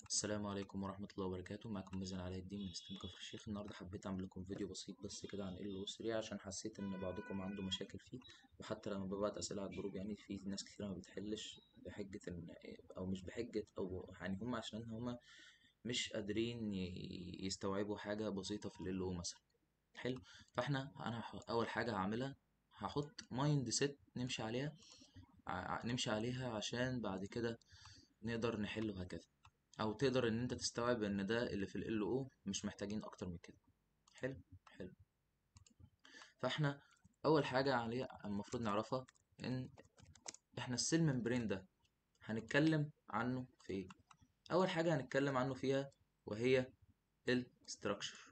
السلام عليكم ورحمة الله وبركاته معكم مازن علاء الدين من ستيم كفر الشيخ النهاردة حبيت أعمل لكم فيديو بسيط بس كده عن ال او 3 عشان حسيت إن بعضكم عنده مشاكل فيه وحتى لما ببعت أسئلة على الجروب يعني في ناس كتير ما بتحلش بحجة إن أو مش بحجة أو يعني هم عشان هم مش قادرين ي- يستوعبوا حاجة بسيطة في ال او مثلا حلو فاحنا أنا ه- أول حاجة هعملها هحط مايند سيت نمشي عليها ع- نمشي عليها عشان بعد كده نقدر نحل وهكذا او تقدر ان انت تستوعب ان ده اللي في ال او مش محتاجين اكتر من كده حلو حلو فاحنا اول حاجه عليه المفروض نعرفها ان احنا السيل ممبرين ده هنتكلم عنه في ايه اول حاجه هنتكلم عنه فيها وهي الستراكشر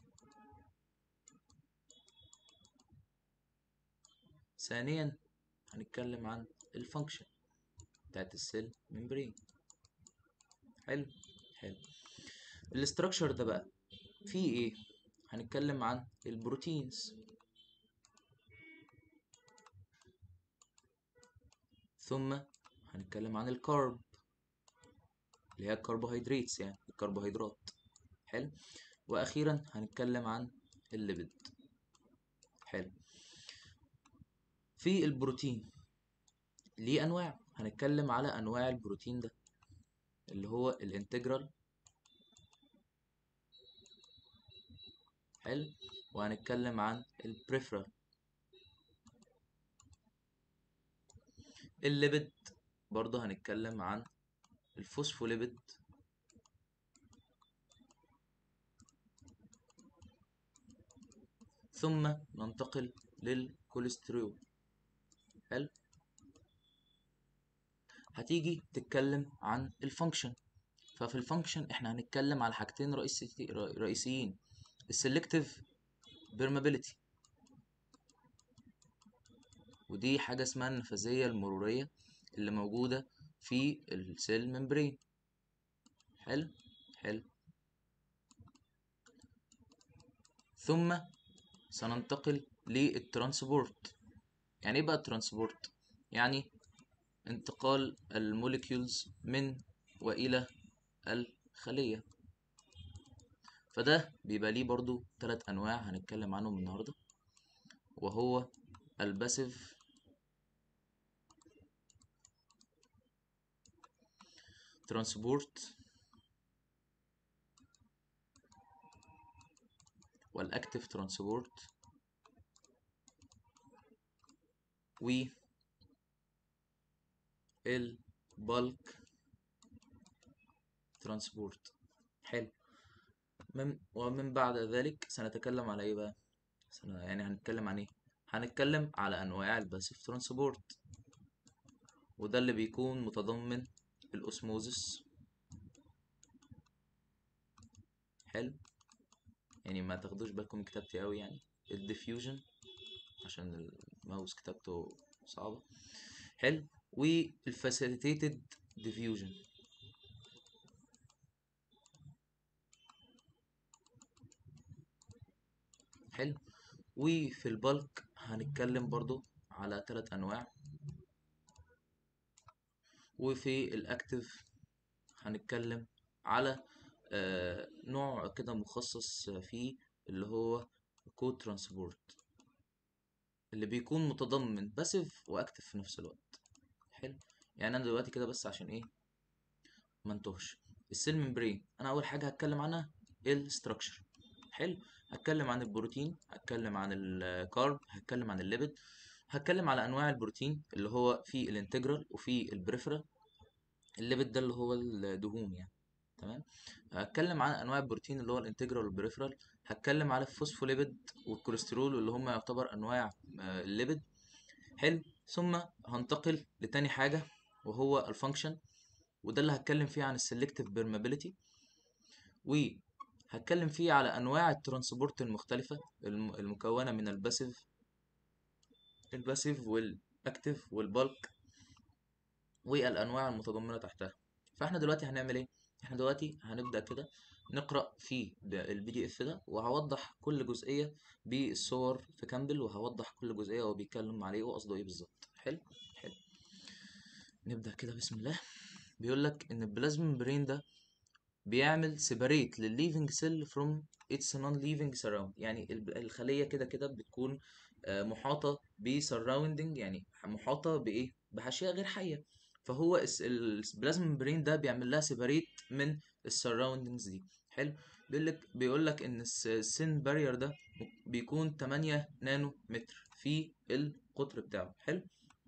ثانيا هنتكلم عن الفانكشن بتاعت السيل ممبرين حلو حلو الاستراكشر ده بقى فيه ايه هنتكلم عن البروتينز ثم هنتكلم عن الكارب اللي هي الكربوهيدرات يعني الكربوهيدرات حلو واخيرا هنتكلم عن الليبيد حلو في البروتين ليه انواع هنتكلم على انواع البروتين ده اللي هو الانتجرال حلو وهنتكلم عن البريفرال الليبيد برضه هنتكلم عن الفوسفوليبيد ثم ننتقل للكوليسترول حلو هتيجي تتكلم عن الفانكشن ففي الفانكشن احنا هنتكلم على حاجتين رئيسي رئيسيين السلكتيف بيرمابيليتي ودي حاجة اسمها النفاذية المرورية اللي موجودة في السيل ممبرين حلو حلو ثم سننتقل للترانسبورت يعني ايه بقى الترانسبورت يعني انتقال الموليكيولز من والى الخلية فده بيبقى ليه برضو ثلاث انواع هنتكلم عنهم النهارده وهو الباسيف ترانسبورت والاكتيف ترانسبورت و البالك ترانسبورت حلو من ومن بعد ذلك سنتكلم على ايه بقى سنة يعني هنتكلم عن ايه هنتكلم على انواع الباسيف ترانسبورت وده اللي بيكون متضمن الاسموزس حلو يعني ما تاخدوش بالكم من كتابتي قوي يعني الديفيوجن عشان الماوس كتابته صعبة حلو والفاسيليتيتد ديفيوجن حلو وفي البلك هنتكلم برضو على ثلاث انواع وفي الاكتف هنتكلم على آه نوع كده مخصص فيه اللي هو كود ترانسبورت اللي بيكون متضمن باسيف واكتف في نفس الوقت حلو يعني انا دلوقتي كده بس عشان ايه ما انتهش السيل ممبرين انا اول حاجه هتكلم عنها الستراكشر حلو هتكلم عن البروتين هتكلم عن الكارب هتكلم عن الليبيد هتكلم على انواع البروتين اللي هو في الانتجرال وفي البريفرال الليبيد ده اللي هو الدهون يعني تمام هتكلم عن انواع البروتين اللي هو الانتجرال والبريفرال هتكلم على الفوسفوليبيد والكوليسترول اللي هم يعتبر انواع آه، الليبيد حلو ثم هنتقل لتاني حاجه وهو الفانكشن وده اللي هتكلم فيه عن السلكتيف بيرمابيليتي وهتكلم فيه على انواع الترانسبورت المختلفه الم- المكونه من الباسيف الباسيف والاكتيف والبالك والانواع المتضمنه تحتها فاحنا دلوقتي هنعمل ايه احنا دلوقتي هنبدا كده نقرا في البي دي اف ده وهوضح كل جزئيه بالصور في كامبل وهوضح كل جزئيه هو بيتكلم عليه وقصده ايه بالظبط حلو حلو نبدا كده بسم الله بيقول لك ان البلازما برين ده بيعمل separate للليفنج سيل from its non-living surround يعني الب- الخلية كده كده بتكون آه، محاطة ب surrounding يعني محاطة بإيه؟ بحاشية غير حية فهو البلازما ممبرين ده بيعمل لها separate من السراوندنجز دي حلو بيقول لك بيقول لك ان السين بارير ده بيكون 8 نانو متر في القطر بتاعه حلو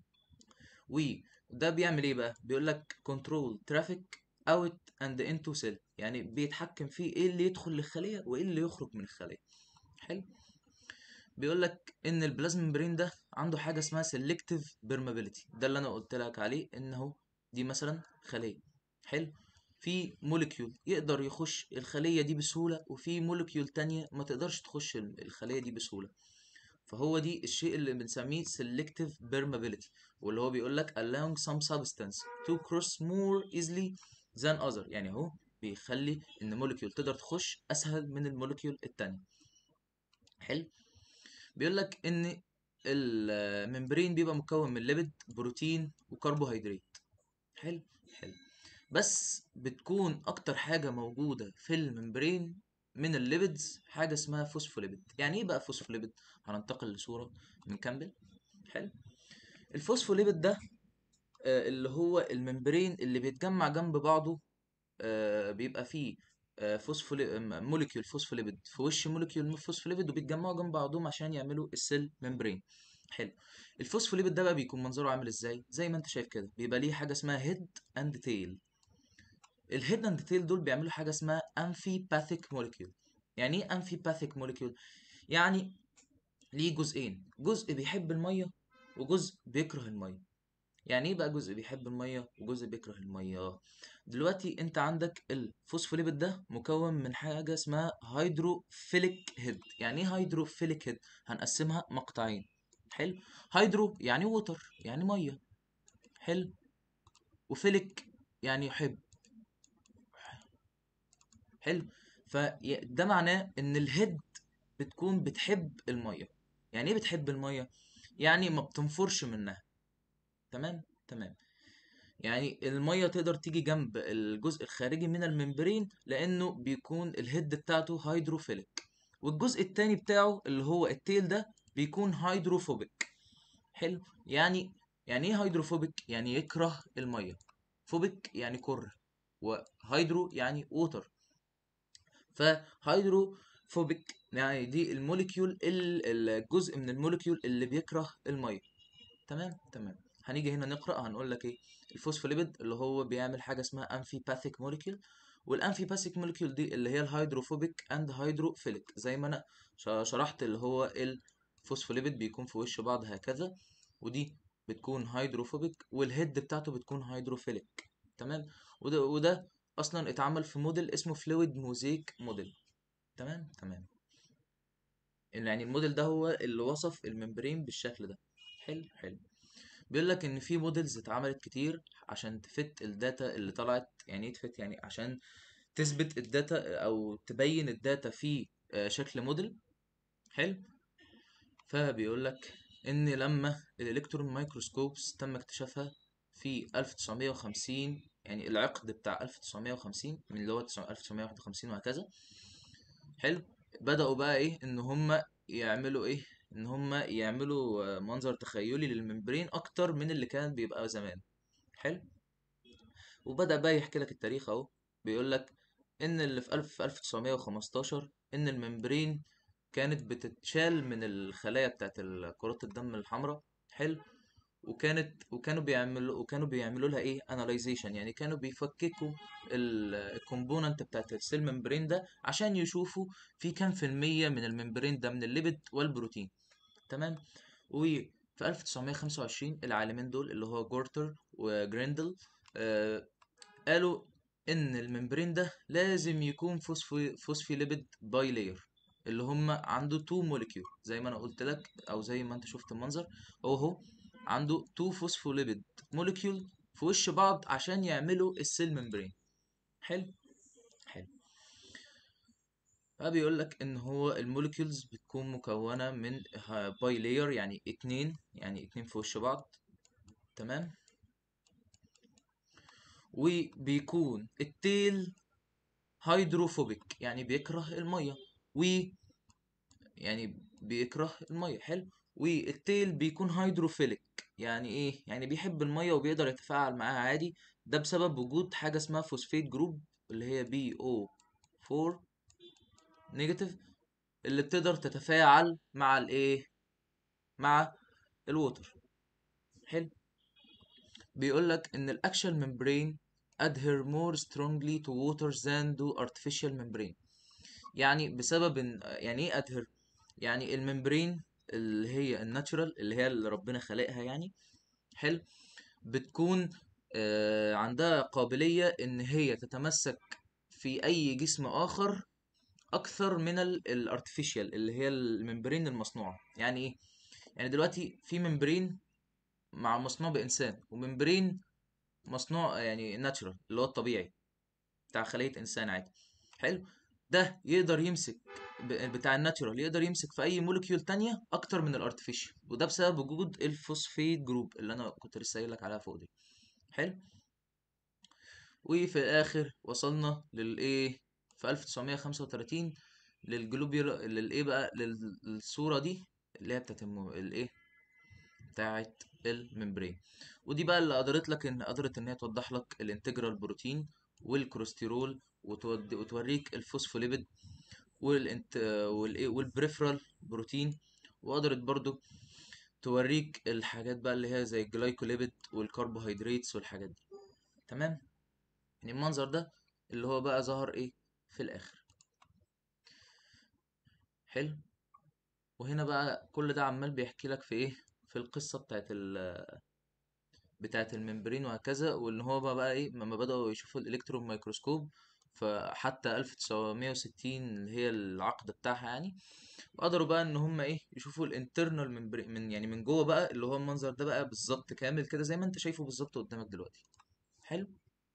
وده بيعمل ايه بقى بيقول لك كنترول ترافيك اوت اند انتو سيل يعني بيتحكم في ايه اللي يدخل للخليه وايه اللي يخرج من الخليه حلو بيقول لك ان البلازما ممبرين ده عنده حاجه اسمها سيلكتيف بيرمابيليتي ده اللي انا قلت لك عليه ان هو دي مثلا خليه حلو في موليكيول يقدر يخش الخليه دي بسهوله وفي موليكيول تانية ما تقدرش تخش ال- الخليه دي بسهوله فهو دي الشيء اللي بنسميه selective permeability واللي هو بيقول لك allowing some substance to cross more easily than other يعني اهو بيخلي ان موليكيول تقدر تخش اسهل من الموليكيول التانية حلو بيقول لك ان الممبرين بيبقى مكون من ليبيد بروتين وكربوهيدرات حلو حلو بس بتكون اكتر حاجه موجوده في الممبرين من الليبيدز حاجه اسمها فوسفوليبيد يعني ايه بقى فوسفوليبيد هننتقل لصوره نكمل حلو الفوسفوليبيد ده آه، اللي هو الممبرين اللي بيتجمع جنب بعضه آه، بيبقى فيه آه، فوسفولي م- موليكيول فوسفوليبيد في وش موليكيول فوسفوليبيد وبيتجمعوا جنب بعضهم عشان يعملوا السيل ممبرين حلو الفوسفوليبيد ده بقى بيكون منظره عامل ازاي زي ما انت شايف كده بيبقى ليه حاجه اسمها هيد اند تيل الهيد اند تيل دول بيعملوا حاجه اسمها امفيباثيك موليكيول يعني ايه امفيباثيك موليكيول يعني ليه جزئين جزء بيحب الميه وجزء بيكره الميه يعني ايه بقى جزء بيحب الميه وجزء بيكره الميه دلوقتي انت عندك الفوسفوليبيد ده مكون من حاجه اسمها هيدروفيليك هيد يعني ايه هيدروفيليك هيد هنقسمها مقطعين حلو هيدرو يعني ووتر يعني ميه حلو وفيليك يعني يحب حلو فده معناه ان الهيد بتكون بتحب الميه يعني ايه بتحب الميه يعني ما بتنفرش منها تمام تمام يعني الميه تقدر تيجي جنب الجزء الخارجي من الممبرين لانه بيكون الهيد بتاعته هيدروفيليك والجزء التاني بتاعه اللي هو التيل ده بيكون هيدروفوبيك حلو يعني يعني ايه هيدروفوبيك يعني يكره الميه فوبيك يعني كره وهيدرو يعني ووتر فهيدروفوبيك يعني دي الموليكيول ال- الجزء من الموليكيول اللي بيكره الميه تمام تمام هنيجي هنا نقرا هنقول لك ايه الفوسفوليبيد اللي هو بيعمل حاجه اسمها امفيباثيك موليكيول والامفيباثيك موليكيول دي اللي هي الهيدروفوبيك اند هيدروفيليك زي ما انا ش- شرحت اللي هو الفوسفوليبيد بيكون في وش بعض هكذا ودي بتكون هيدروفوبيك والهيد بتاعته بتكون هيدروفيليك تمام وده وده اصلا اتعمل في موديل اسمه فلويد موزيك موديل تمام تمام يعني الموديل ده هو اللي وصف الممبرين بالشكل ده حلو حلو بيقول لك ان في موديلز اتعملت كتير عشان تفت الداتا اللي طلعت يعني ايه تفت يعني عشان تثبت الداتا او تبين الداتا في آه، شكل موديل حلو فبيقول لك ان لما الالكترون مايكروسكوبس تم اكتشافها في 1950 يعني العقد بتاع 1950 من اللي هو 1951 وهكذا حلو بدأوا بقى ايه ان هم يعملوا ايه ان هم يعملوا آه، منظر تخيلي للممبرين اكتر من اللي كان بيبقى زمان حلو وبدأ بقى يحكي لك التاريخ اهو بيقول لك ان اللي في 1000 في 1915 ان الممبرين كانت بتتشال من الخلايا بتاعت ال- كرات الدم الحمراء حلو وكانت وكانوا بيعملوا وكانوا بيعملوا لها ايه اناليزيشن يعني كانوا بيفككوا الكومبوننت بتاعت السيل ممبرين ده عشان يشوفوا في كام في المية من الممبرين ده من الليبيد والبروتين تمام وفي 1925 العالمين دول اللي هو جورتر وجريندل آه قالوا ان الممبرين ده لازم يكون فوسفي فوسفوليبيد باي لاير اللي هم عنده تو موليكيول زي ما انا قلت لك او زي ما انت شفت المنظر هو هو عنده تو فوسفوليبيد موليكيول في وش بعض عشان يعملوا السيل ممبرين حلو حلو فبيقول لك ان هو الموليكيولز بتكون مكونة من باي لاير يعني اتنين يعني اتنين في وش بعض تمام وبيكون التيل هيدروفوبيك يعني بيكره الميه و يعني بيكره الميه حلو والتيل بيكون هيدروفيليك يعني ايه يعني بيحب الميه وبيقدر يتفاعل معاها عادي ده بسبب وجود حاجه اسمها فوسفيت جروب اللي هي بي او 4 نيجاتيف اللي بتقدر تتفاعل مع الايه مع الووتر حلو بيقول لك ان الاكشن ممبرين adhere more strongly to water than do artificial membrane يعني بسبب ان يعني ايه adhere يعني الممبرين اللي هي الناتشورال اللي هي اللي ربنا خلقها يعني حلو بتكون آه عندها قابلية ان هي تتمسك في اي جسم اخر اكثر من الارتفيشال اللي هي الممبرين المصنوعة يعني ايه يعني دلوقتي في ممبرين مع مصنوع بانسان وممبرين مصنوع يعني ناتشورال اللي هو الطبيعي بتاع خلية انسان عادي حلو ده يقدر يمسك ب- بتاع الناتشورال يقدر يمسك في اي مولكيول تانية اكتر من الارتفيشال وده بسبب وجود الفوسفيت جروب اللي انا كنت لسه قايل لك عليها فوق دي حلو وفي الاخر وصلنا للايه في 1935 للجلوبيول للايه بقى لل- للصورة دي اللي هي بتاعت الم- الايه بتاعت الممبرين ودي بقى اللي قدرت لك ان قدرت ان هي توضح لك الانتجرال بروتين والكوليسترول وتود- وتوريك الفوسفوليبيد والانت والايه والبريفرال بروتين وقدرت برضو توريك الحاجات بقى اللي هي زي الجلايكوليبيد والكربوهيدراتس والحاجات دي تمام يعني المنظر ده اللي هو بقى ظهر ايه في الاخر حلو وهنا بقى كل ده عمال بيحكي لك في ايه في القصة بتاعت ال بتاعت الممبرين وهكذا وان هو بقى, بقى ايه لما بدأوا يشوفوا الالكترون ميكروسكوب فحتى 1960 اللي هي العقد بتاعها يعني وقدروا بقى ان هم ايه يشوفوا الانترنال ممبرين من يعني من جوه بقى اللي هو المنظر ده بقى بالظبط كامل كده زي ما انت شايفه بالظبط قدامك دلوقتي حلو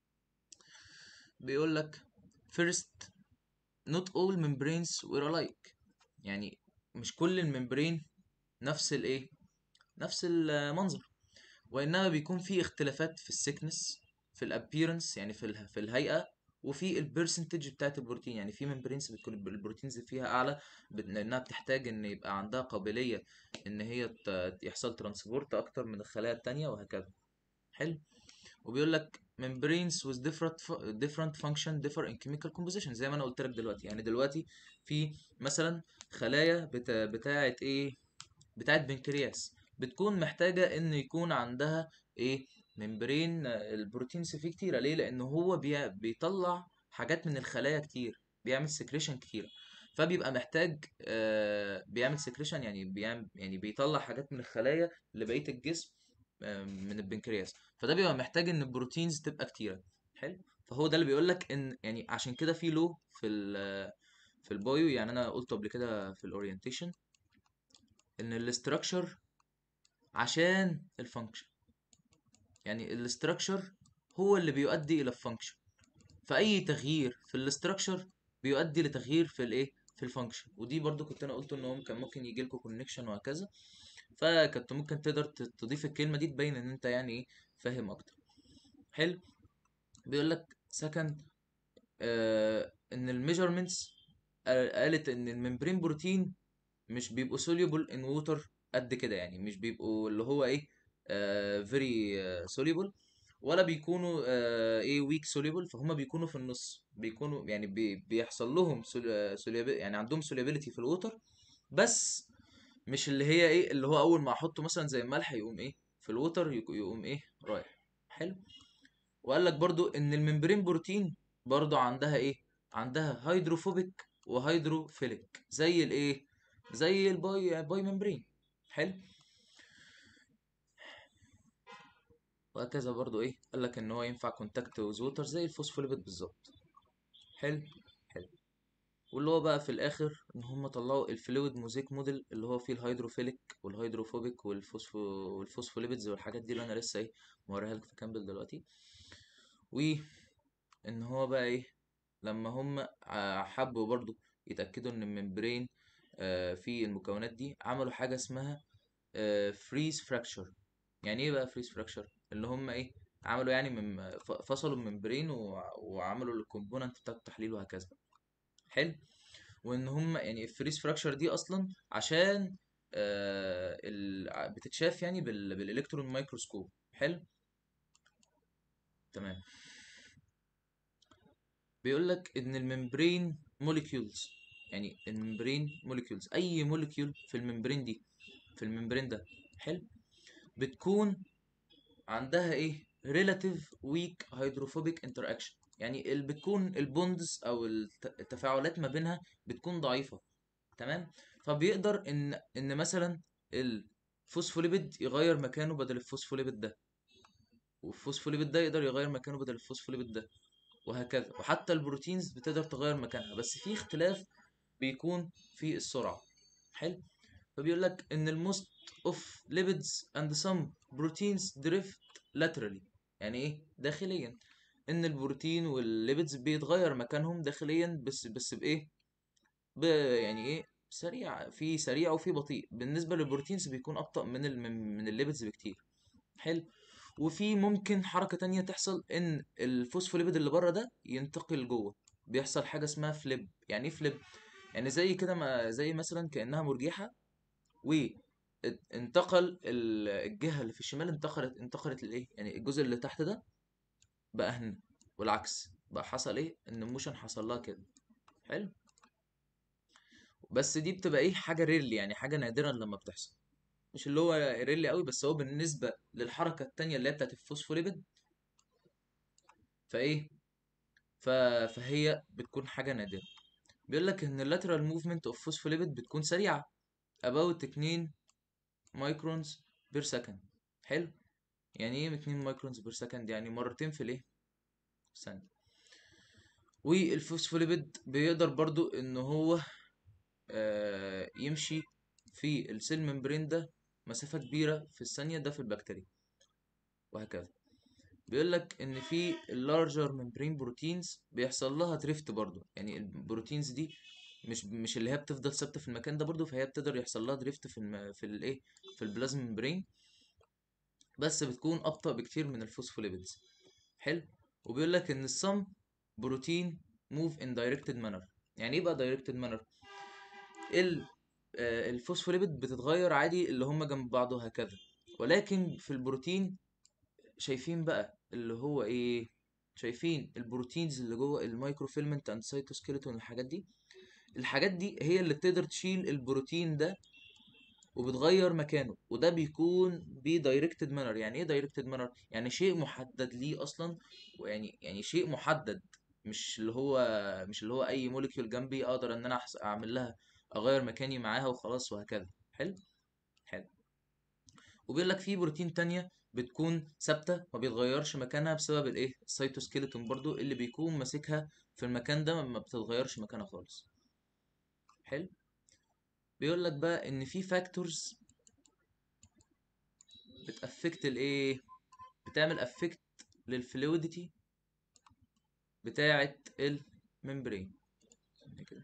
بيقول لك first not all membranes were alike يعني مش كل الممبرين نفس الايه نفس المنظر وانما بيكون في اختلافات في السكنس في الابيرنس يعني في اله- في الهيئه وفي البرسنتج بتاعت البروتين يعني في ممبرينز بتكون البروتينز فيها اعلى بت- لانها بتحتاج ان يبقى عندها قابليه ان هي ت- يحصل ترانسبورت اكتر من الخلايا التانية وهكذا حلو وبيقول لك membranes with different fu- different function differ in chemical composition زي ما انا قلت لك دلوقتي يعني دلوقتي في مثلا خلايا بتا بتاعه ايه بتاعه بنكرياس بتكون محتاجه ان يكون عندها ايه ممبرين آه، البروتينز فيه كتيره ليه لان هو بي بيطلع حاجات من الخلايا كتير بيعمل سكريشن كتير فبيبقى محتاج آه بيعمل سكريشن يعني بيعمل يعني بيطلع حاجات من الخلايا لبقيه الجسم آه، من البنكرياس فده بيبقى محتاج ان البروتينز تبقى كتيره حلو فهو ده اللي بيقول لك ان يعني عشان كده في لو في ال في البايو يعني انا قلته قبل كده في الاورينتيشن ان الاستراكشر عشان الفانكشن يعني الاستراكشر هو اللي بيؤدي الى الفانكشن فاي تغيير في الاستراكشر بيؤدي لتغيير في الايه في الفانكشن ودي برضو كنت انا قلت ان هو كان ممكن يجي لكم كونكشن وهكذا فكنت ممكن تقدر ت- تضيف الكلمه دي تبين ان انت يعني ايه فاهم اكتر حلو بيقول لك سكند آه ان الميجرمنتس قالت ان الممبرين بروتين مش بيبقوا soluble in water قد كده يعني مش بيبقوا اللي هو ايه آه very آه soluble ولا بيكونوا آه ايه weak soluble فهم بيكونوا في النص بيكونوا يعني بي بيحصل لهم sol- آه، solubil يعني عندهم solubility في الووتر بس مش اللي هي ايه اللي هو اول ما احطه مثلا زي الملح يقوم ايه في الووتر يق- يقوم ايه رايح حلو وقال لك برضو ان الممبرين بروتين برضو عندها ايه عندها هيدروفوبيك وهيدروفيليك زي الايه زي الباي باي ممبرين حلو وهكذا برضو ايه قال لك ان هو ينفع كونتاكت ويز ووتر زي الفوسفوليبيد بالظبط حلو حلو واللي هو بقى في الاخر ان هم طلعوا الفلويد موزيك موديل اللي هو فيه الهيدروفيليك والهيدروفوبيك والفوسفو والفوسفوليبيدز والحاجات دي اللي انا لسه ايه موريها لك في كامبل دلوقتي وان هو بقى ايه لما هم ع- حبوا برضو يتأكدوا ان الممبرين آه، فيه المكونات دي عملوا حاجة اسمها فريز فراكشر يعني ايه بقى فريز فراكشر اللي هم ايه عملوا يعني من ف- فصلوا الممبرين وع- وعملوا الكومبوننت بتاع التحليل وهكذا حلو وان هم يعني الفريز فراكشر دي اصلا عشان آه ال... ع- بتتشاف يعني بال... بالالكترون مايكروسكوب حلو تمام بيقول لك ان الممبرين موليكيولز يعني الممبرين موليكيولز اي موليكيول في الممبرين دي في الممبرين ده حلو بتكون عندها ايه relative weak hydrophobic interaction يعني ال- بتكون البوندز او الت- التفاعلات ما بينها بتكون ضعيفة تمام فبيقدر ان ان مثلا الفوسفوليبيد يغير مكانه بدل الفوسفوليبيد ده والفوسفوليبيد ده يقدر يغير مكانه بدل الفوسفوليبيد ده وهكذا وحتى البروتينز بتقدر تغير مكانها بس في اختلاف بيكون في السرعة حلو فبيقول لك ان الموست اوف lipids and some proteins drift laterally يعني ايه داخليا ان البروتين والليبيدز بيتغير مكانهم داخليا بس بس بايه ب يعني ايه سريع في سريع وفي بطيء بالنسبه للبروتينز بيكون ابطأ من ال من من الليبيدز بكتير حلو وفي ممكن حركه تانية تحصل ان الفوسفوليبيد اللي بره ده ينتقل جوه بيحصل حاجه اسمها فليب يعني ايه فليب يعني زي كده ما زي مثلا كانها مرجحه وانتقل الجهه اللي في الشمال انتقلت انتقلت لايه يعني الجزء اللي تحت ده بقى هنا والعكس بقى حصل ايه ان الموشن حصل لها كده حلو بس دي بتبقى ايه حاجه ريرلي يعني حاجه نادرا لما بتحصل مش اللي هو ريرلي قوي بس هو بالنسبه للحركه التانية اللي هي بتاعت الفوسفوليبيد فايه ف... فهي بتكون حاجه نادره بيقول لك ان اللاترال موفمنت اوف فوسفوليبيد بتكون سريعه about 2 مايكرونز بير سكند حلو يعني ايه 2 مايكرونز بير سكند يعني مرتين في الايه في الثانيه والفوسفوليبيد بيقدر برضو ان هو آه، يمشي في السيل ممبرين ده مسافة كبيرة في الثانية ده في البكتيريا وهكذا بيقول لك ان في اللارجر ممبرين بروتينز بيحصل لها دريفت برضو يعني البروتينز دي مش مش اللي هي بتفضل ثابته في المكان ده برضو فهي بتقدر يحصل لها دريفت في الم... في الايه في البلازما ممبرين بس بتكون ابطأ بكتير من الفوسفوليبيدز حلو وبيقول لك ان السم بروتين موف ان دايركتد مانر يعني ايه بقى دايركتد مانر ال آه، الفوسفوليبيد بتتغير عادي اللي هم جنب بعض وهكذا ولكن في البروتين شايفين بقى اللي هو ايه شايفين البروتينز اللي جوه المايكروفيلمنت اند سايتوسكيلتون الحاجات دي الحاجات دي هي اللي بتقدر تشيل البروتين ده وبتغير مكانه وده بيكون بدايركتد مانر يعني ايه دايركتد مانر يعني شيء محدد ليه اصلا ويعني يعني شيء محدد مش اللي هو مش اللي هو اي موليكيول جنبي اقدر ان انا أحس- اعمل لها اغير مكاني معاها وخلاص وهكذا حلو حلو وبيقول لك في بروتين تانية بتكون ثابتة ما بيتغيرش مكانها بسبب الايه السيتوسكيلتون برضو اللي بيكون ماسكها في المكان ده ما بتتغيرش مكانها خالص حلو بيقول لك بقى ان في فاكتورز بتأفكت الايه بتعمل افكت للفلويديتي بتاعة الممبرين كده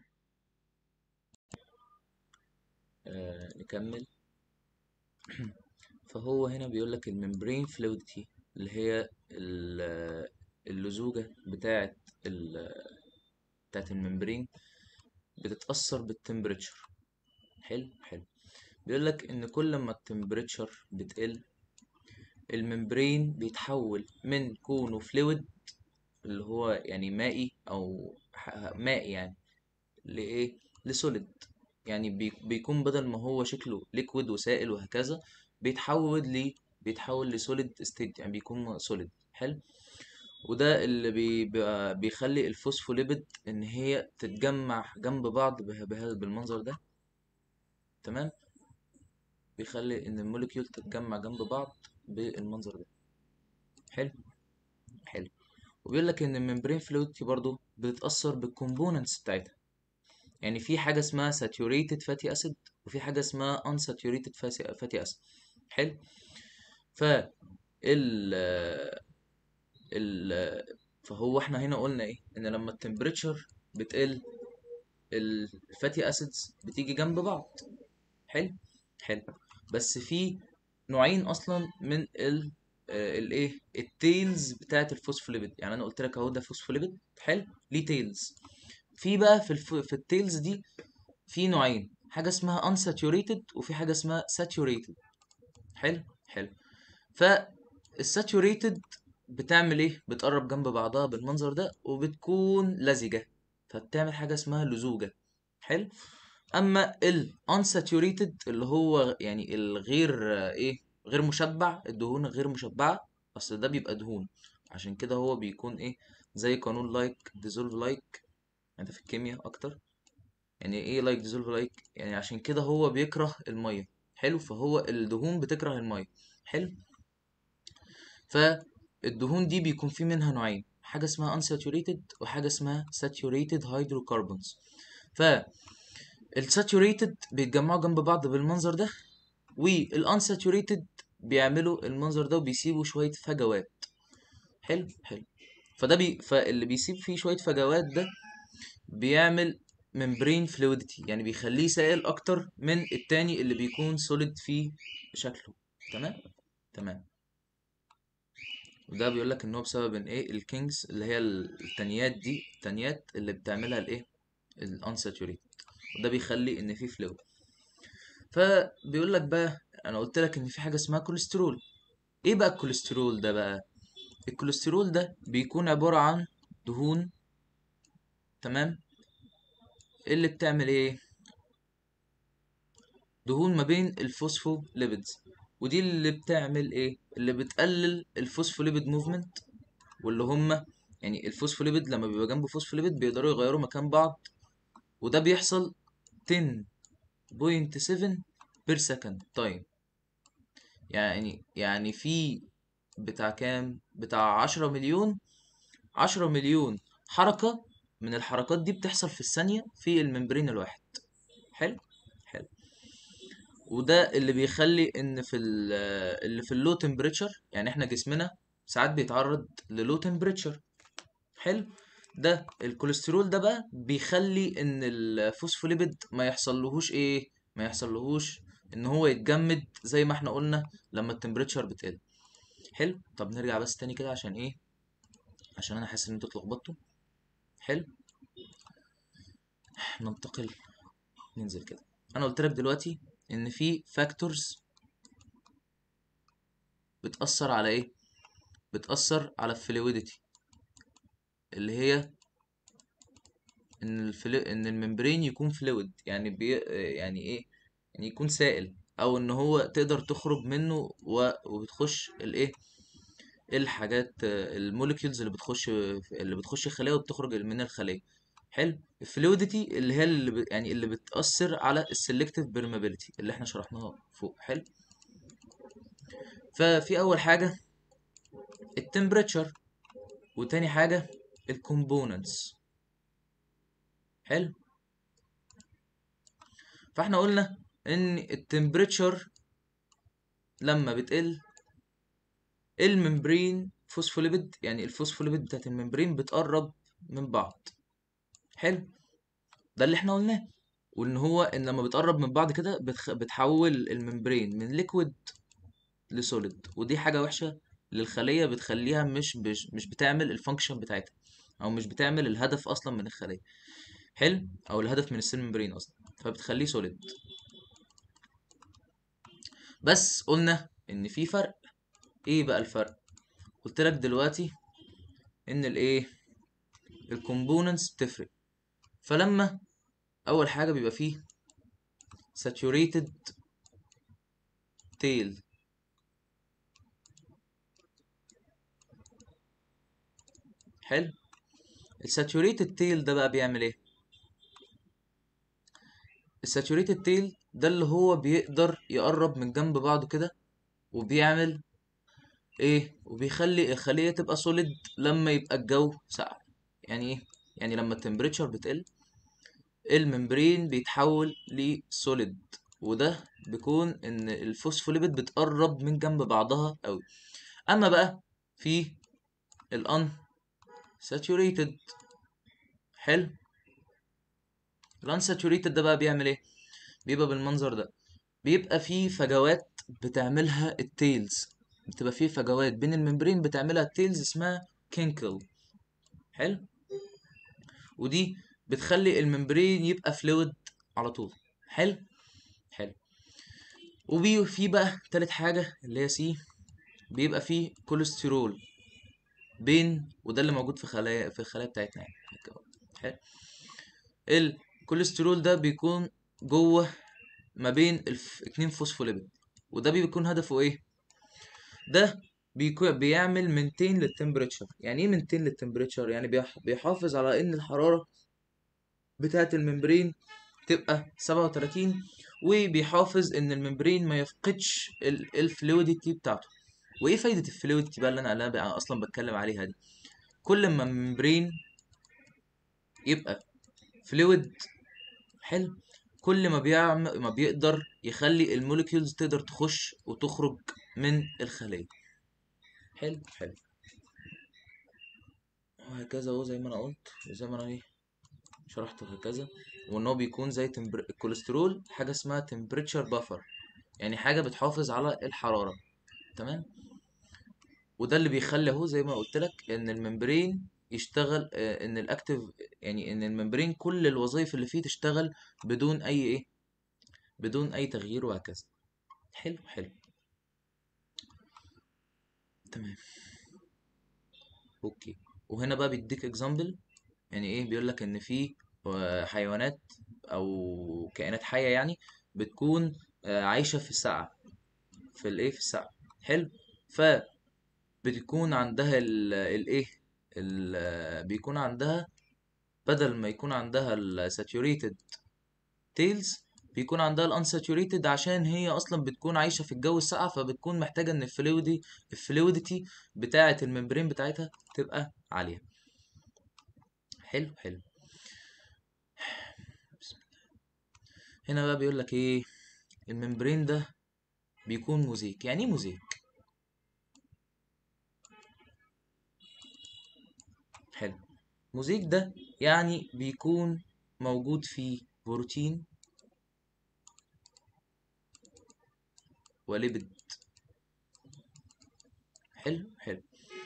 آه نكمل فهو هنا بيقول لك الممبرين فلويديتي اللي هي ال- اللزوجة بتاعة ال- بتاعة الممبرين بتتأثر بالتمبريتشر حلو حلو بيقول لك ان كل ما التمبريتشر بتقل الممبرين بيتحول من كونه فلويد اللي هو يعني مائي او ح- مائي يعني لايه لسوليد يعني بي- بيكون بدل ما هو شكله ليكويد وسائل وهكذا بيتحول ل بيتحول لسوليد ستيت يعني بيكون سوليد حلو وده اللي بي بيبقى- بيخلي الفوسفوليبيد ان هي تتجمع جنب بعض به- به- بالمنظر ده تمام بيخلي ان الموليكيول تتجمع جنب بعض بالمنظر ده حلو حلو وبيقول لك ان الممبرين فلويدتي برضو بتتاثر بالكومبوننتس بتاعتها يعني في حاجه اسمها saturated fatty acid وفي حاجه اسمها unsaturated fatty fatty acid حلو ف ال ال فهو احنا هنا قلنا ايه ان لما التمبريتشر بتقل الفاتي اسيدز بتيجي جنب بعض حلو حلو بس في نوعين اصلا من ال آه الايه التيلز بتاعت الفوسفوليبيد يعني انا قلت لك اهو ده فوسفوليبيد حلو ليه تيلز في بقى في الف... في التيلز دي في نوعين حاجه اسمها unsaturated وفي حاجه اسمها saturated حلو حلو فالساتوريتد بتعمل ايه بتقرب جنب بعضها بالمنظر ده وبتكون لزجه فبتعمل حاجه اسمها لزوجه حلو اما ال unsaturated اللي هو يعني الغير آه، ايه غير مشبع الدهون غير مشبعه اصل ده بيبقى دهون عشان كده هو بيكون ايه زي قانون لايك ديزولف لايك انت في الكيمياء اكتر يعني ايه لايك ديزولف لايك يعني عشان كده هو بيكره الميه حلو فهو الدهون بتكره الميه حلو فالدهون دي بيكون في منها نوعين حاجه اسمها unsaturated وحاجه اسمها saturated hydrocarbons ف الساتوريتد بيتجمعوا جنب بعض بالمنظر ده والانساتوريتد بيعملوا المنظر ده وبيسيبوا شويه فجوات حلو حلو فده بي فاللي بيسيب فيه شويه فجوات ده بيعمل ممبرين فلويدتي يعني بيخليه سائل اكتر من التاني اللي بيكون سوليد فيه شكله تمام تمام وده بيقول لك ان هو بسبب ان ايه الكينجز اللي هي التانيات دي التانيات اللي بتعملها الايه الانساتوريتد وده بيخلي ان في فلويد فبيقول لك بقى انا قلت لك ان في حاجه اسمها كوليسترول ايه بقى الكوليسترول ده بقى الكوليسترول ده بيكون عباره عن دهون تمام اللي بتعمل ايه دهون ما بين الفوسفوليبيدز ودي اللي بتعمل ايه اللي بتقلل الفوسفوليبيد موفمنت واللي هم يعني الفوسفوليبيد لما بيبقى جنبه فوسفوليبيد بيقدروا يغيروا مكان بعض وده بيحصل 10.7 بير سكند تايم يعني يعني في بتاع كام بتاع 10 مليون 10 مليون حركة من الحركات دي بتحصل في الثانية في الممبرين الواحد حلو حلو وده اللي بيخلي ان في ال- اللي في اللو تمبريتشر يعني احنا جسمنا ساعات بيتعرض للو تمبريتشر حلو ده الكوليسترول ده بقى بيخلي ان الفوسفوليبيد ما يحصلهوش ايه ما يحصلهوش ان هو يتجمد زي ما احنا قلنا لما التمبريتشر بتقل حلو طب نرجع بس تاني كده عشان ايه عشان انا حاسس ان انتوا اتلخبطتوا حلو ننتقل ننزل كده انا قلت لك دلوقتي ان في فاكتورز بتأثر على ايه بتأثر على الفلويدتي اللي هي ان الفلو... ان الممبرين يكون فلويد يعني بي... يعني ايه يعني يكون سائل او ان هو تقدر تخرج منه و... وبتخش الايه الحاجات الموليكيولز اللي بتخش اللي بتخش الخليه وبتخرج من الخليه حلو الفلويدتي اللي هي اللي ب... يعني اللي بتأثر على السلكتيف بيرمابيليتي اللي احنا شرحناها فوق حلو ففي اول حاجه التمبريتشر وتاني حاجه الكومبوننتس حلو فاحنا قلنا ان التمبريتشر لما بتقل الممبرين فوسفوليبيد يعني الفوسفوليبيد بتاعت الممبرين بتقرب من بعض حلو ده اللي احنا قلناه وان هو ان لما بتقرب من بعض كده بتخ... بتحول الممبرين من ليكويد لسوليد ودي حاجه وحشه للخليه بتخليها مش مش, مش بتعمل الفانكشن بتاعتها او مش بتعمل الهدف اصلا من الخليه حلو او الهدف من السيل ممبرين اصلا فبتخليه سوليد بس قلنا ان في فرق ايه بقى الفرق قلت لك دلوقتي ان الايه الكومبوننتس بتفرق فلما اول حاجه بيبقى فيه saturated tail حلو الساتوريتد تيل ده بقى بيعمل ايه الساتوريتد تيل ده اللي هو بيقدر يقرب من جنب بعضه كده وبيعمل ايه وبيخلي الخلية تبقى سوليد لما يبقى الجو ساقع يعني ايه يعني لما التمبريتشر بتقل الممبرين بيتحول لسوليد وده بيكون ان الفوسفوليبيد بتقرب من جنب بعضها قوي اما بقى في الان ساتوريتد حلو الانساتوريتد ده بقى بيعمل ايه بيبقى بالمنظر ده بيبقى فيه فجوات بتعملها التيلز بتبقى فيه فجوات بين الممبرين بتعملها التيلز اسمها كينكل حلو ودي بتخلي الممبرين يبقى فلويد على طول حلو حلو وبي في بقى تالت حاجة اللي هي سي بيبقى فيه كوليسترول بين وده اللي موجود في خلايا في الخلايا بتاعتنا يعني حلو الكوليسترول ده بيكون جوه ما بين الف... اتنين فوسفوليبيد وده بيكون هدفه ايه ده بيكون بيعمل مينتين للتمبريتشر يعني ايه مينتين للتمبريتشر يعني بيح... بيحافظ على ان الحرارة بتاعة الممبرين تبقى 37 وبيحافظ ان الممبرين ما يفقدش ال- الفلويديتي بتاعته وايه فايدة الفلويديتي بقى اللي انا اللي أنا بقى اصلا بتكلم عليها دي كل ما الممبرين يبقى فلويد حلو كل ما بيعمل ما بيقدر يخلي الموليكيولز تقدر تخش وتخرج من الخلية حلو حلو وهكذا اهو زي ما انا قلت وزي ما انا ايه شرحت هكذا وان هو بيكون زي تمبر... الكوليسترول حاجه اسمها تمبريتشر بافر يعني حاجه بتحافظ على الحراره تمام وده اللي بيخلي اهو زي ما قلت لك ان الممبرين يشتغل آه، ان الاكتيف يعني ان الممبرين كل الوظائف اللي فيه تشتغل بدون اي ايه بدون اي تغيير وهكذا حلو حلو تمام اوكي وهنا بقى بيديك اكزامبل يعني ايه بيقول لك ان في آه، حيوانات او كائنات حيه يعني بتكون آه، عايشه في السقعه في الايه في السقعه حلو فبتكون عندها ال- الايه ال- بيكون عندها بدل ما يكون عندها الساتوريتد تيلز بيكون عندها الانساتوريتد عشان هي اصلا بتكون عايشه في الجو الساقع فبتكون محتاجه ان الفلويدي الفلويديتي بتاعه الممبرين بتاعتها تبقى عاليه حلو حلو بسم الله. هنا بقى بيقول لك ايه الممبرين ده بيكون موزيك يعني ايه موزيك حلو موزيك ده يعني بيكون موجود فيه بروتين وليبيد حلو حلو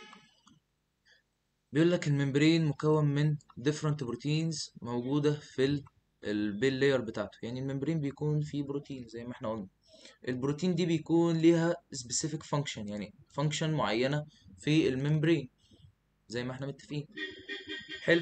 بيقول لك الممبرين مكون من different proteins موجودة في ال البيل لاير بتاعته يعني الممبرين بيكون فيه بروتين زي ما احنا قلنا البروتين دي بيكون ليها specific function يعني function معينة في الممبرين زي ما احنا متفقين حلو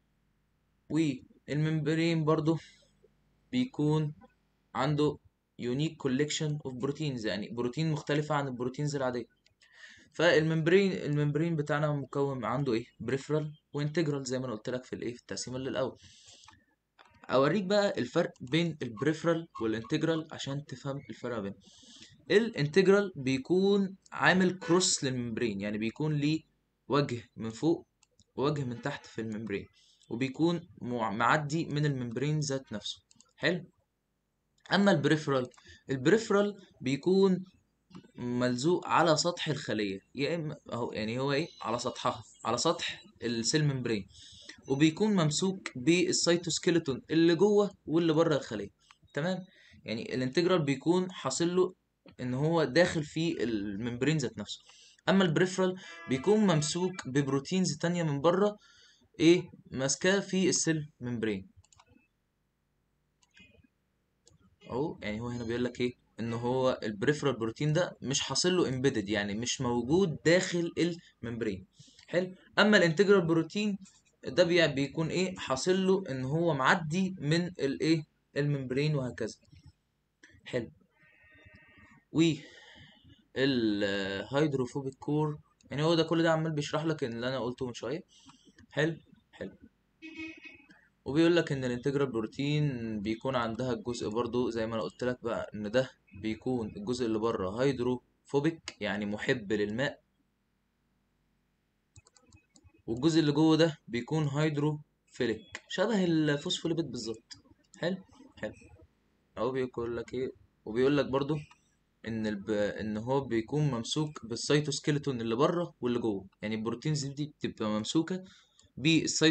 والممبرين برضو بيكون عنده unique collection of proteins يعني بروتين مختلفة عن البروتينز العادية فالممبرين الممبرين بتاعنا مكون عنده ايه بريفرال وانتجرال زي ما انا قلت لك في الايه في التقسيمه اللي الاول اوريك بقى الفرق بين البريفرال والانتجرال عشان تفهم الفرق بينهم الانتجرال بيكون عامل كروس للممبرين يعني بيكون ليه وجه من فوق ووجه من تحت في الممبرين وبيكون مع- معدي من الممبرين ذات نفسه حلو اما البريفرال البريفرال بيكون ملزوق على سطح الخلية يا إما أهو يعني هو إيه على سطحها على سطح السيل ممبرين وبيكون ممسوك بالسيتوسكيلتون اللي جوه واللي بره الخلية تمام يعني الانتجرال بيكون حاصل له إن هو داخل في الممبرين ذات نفسه أما البريفرال بيكون ممسوك ببروتينز تانية من بره إيه ماسكاه في السيل ممبرين اهو يعني هو هنا بيقول لك ايه ان هو البريفرال بروتين ده مش حاصل له امبيدد يعني مش موجود داخل الممبرين حلو اما الانتجرال بروتين ده بي- بيكون ايه حاصل له ان هو معدي من الايه الممبرين وهكذا حلو و الهيدروفوبيك كور يعني هو ده كل ده عمال بيشرح لك اللي انا قلته من شويه حلو حلو وبيقول لك ان الانتجرال بروتين بيكون عندها الجزء برضو زي ما انا قلت لك بقى ان ده بيكون الجزء اللي بره هيدروفوبيك يعني محب للماء والجزء اللي جوه ده بيكون هيدروفيليك شبه الفوسفوليبيد بالظبط حلو حلو اهو بيقول لك ايه وبيقول لك برضو ان الب... ان هو بيكون ممسوك بالسيتوسكيلتون اللي بره واللي جوه يعني البروتينز دي بتبقى ممسوكه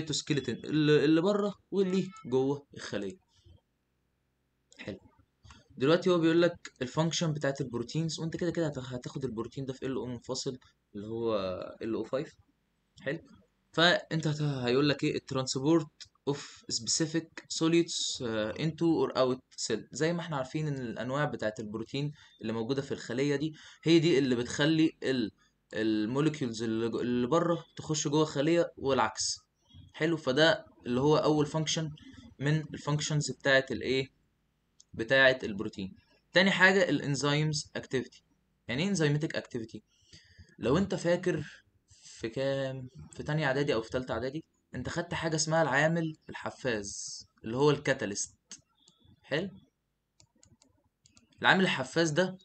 بالسيتوسكيلتون اللي, اللي بره واللي جوه الخليه حلو دلوقتي هو بيقول لك الفانكشن بتاعت البروتينز وانت كده كده هت- هتاخد البروتين ده في ال او منفصل اللي هو ال او 5 حلو فانت هت- هيقول لك ايه الترانسبورت اوف سبيسيفيك سوليوتس انتو اور اوت سيل زي ما احنا عارفين ان الانواع بتاعت البروتين اللي موجوده في الخليه دي هي دي اللي بتخلي ال الموليكيولز اللي جو- اللي بره تخش جوه الخليه والعكس حلو فده اللي هو اول فانكشن من الفانكشنز بتاعت الايه بتاعت البروتين تاني حاجه الانزيمز اكتيفيتي يعني ايه انزيماتيك اكتيفيتي لو انت فاكر في كام في تانية اعدادي او في تالتة اعدادي انت خدت حاجة اسمها العامل الحفاز اللي هو الكاتاليست حلو العامل الحفاز ده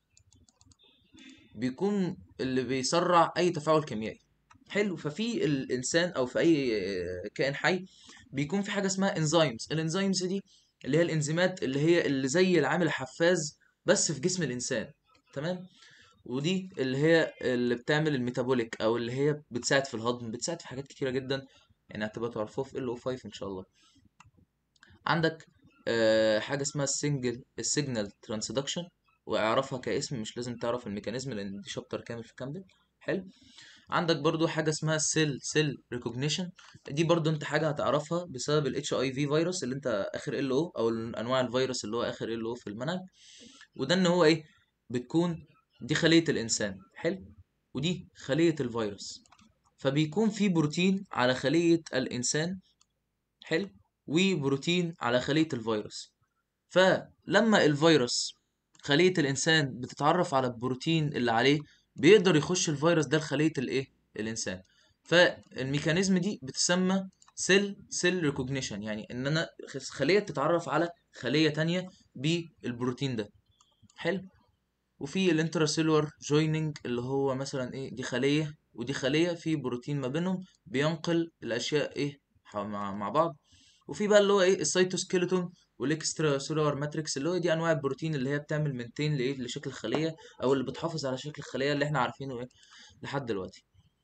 بيكون اللي بيسرع اي تفاعل كيميائي حلو ففي الانسان او في اي آه، كائن حي بيكون في حاجة اسمها انزيمز الانزيمز دي اللي هي الانزيمات اللي هي اللي زي العامل الحفاز بس في جسم الانسان تمام ودي اللي هي اللي بتعمل الميتابوليك او اللي هي بتساعد في الهضم بتساعد في حاجات كتيره جدا يعني هتبقى تعرفوها في ال او 5 ان شاء الله عندك آه، حاجه اسمها السنجل السيجنال ترانسدكشن واعرفها كاسم مش لازم تعرف الميكانيزم لان دي شابتر كامل في كامبل حلو عندك برضو حاجه اسمها سيل سيل ريكوجنيشن دي برضو انت حاجه هتعرفها بسبب الاتش اي في فيروس اللي انت اخر ال او او انواع الفيروس اللي هو اخر ال او في المنهج وده ان هو ايه بتكون دي خلية الانسان حلو ودي خلية الفيروس فبيكون في بروتين على خلية الانسان حلو وبروتين على خلية الفيروس فلما الفيروس خلية الانسان بتتعرف على البروتين اللي عليه بيقدر يخش الفيروس ده لخلية الايه الانسان فالميكانيزم دي بتسمى سيل سيل ريكوجنيشن يعني ان انا خلية تتعرف على خلية تانية بالبروتين ده حلو وفي الانتراسيلولار جويننج اللي هو مثلا ايه دي خلية ودي خلية في بروتين ما بينهم بينقل الاشياء ايه ح- مع, مع بعض وفي بقى اللي هو ايه السيتوسكيلتون والاكسترا سيلولار ماتريكس اللي هو دي انواع البروتين اللي هي بتعمل منتين لايه لشكل الخلية او اللي بتحافظ على شكل الخلية اللي احنا عارفينه ايه لحد دلوقتي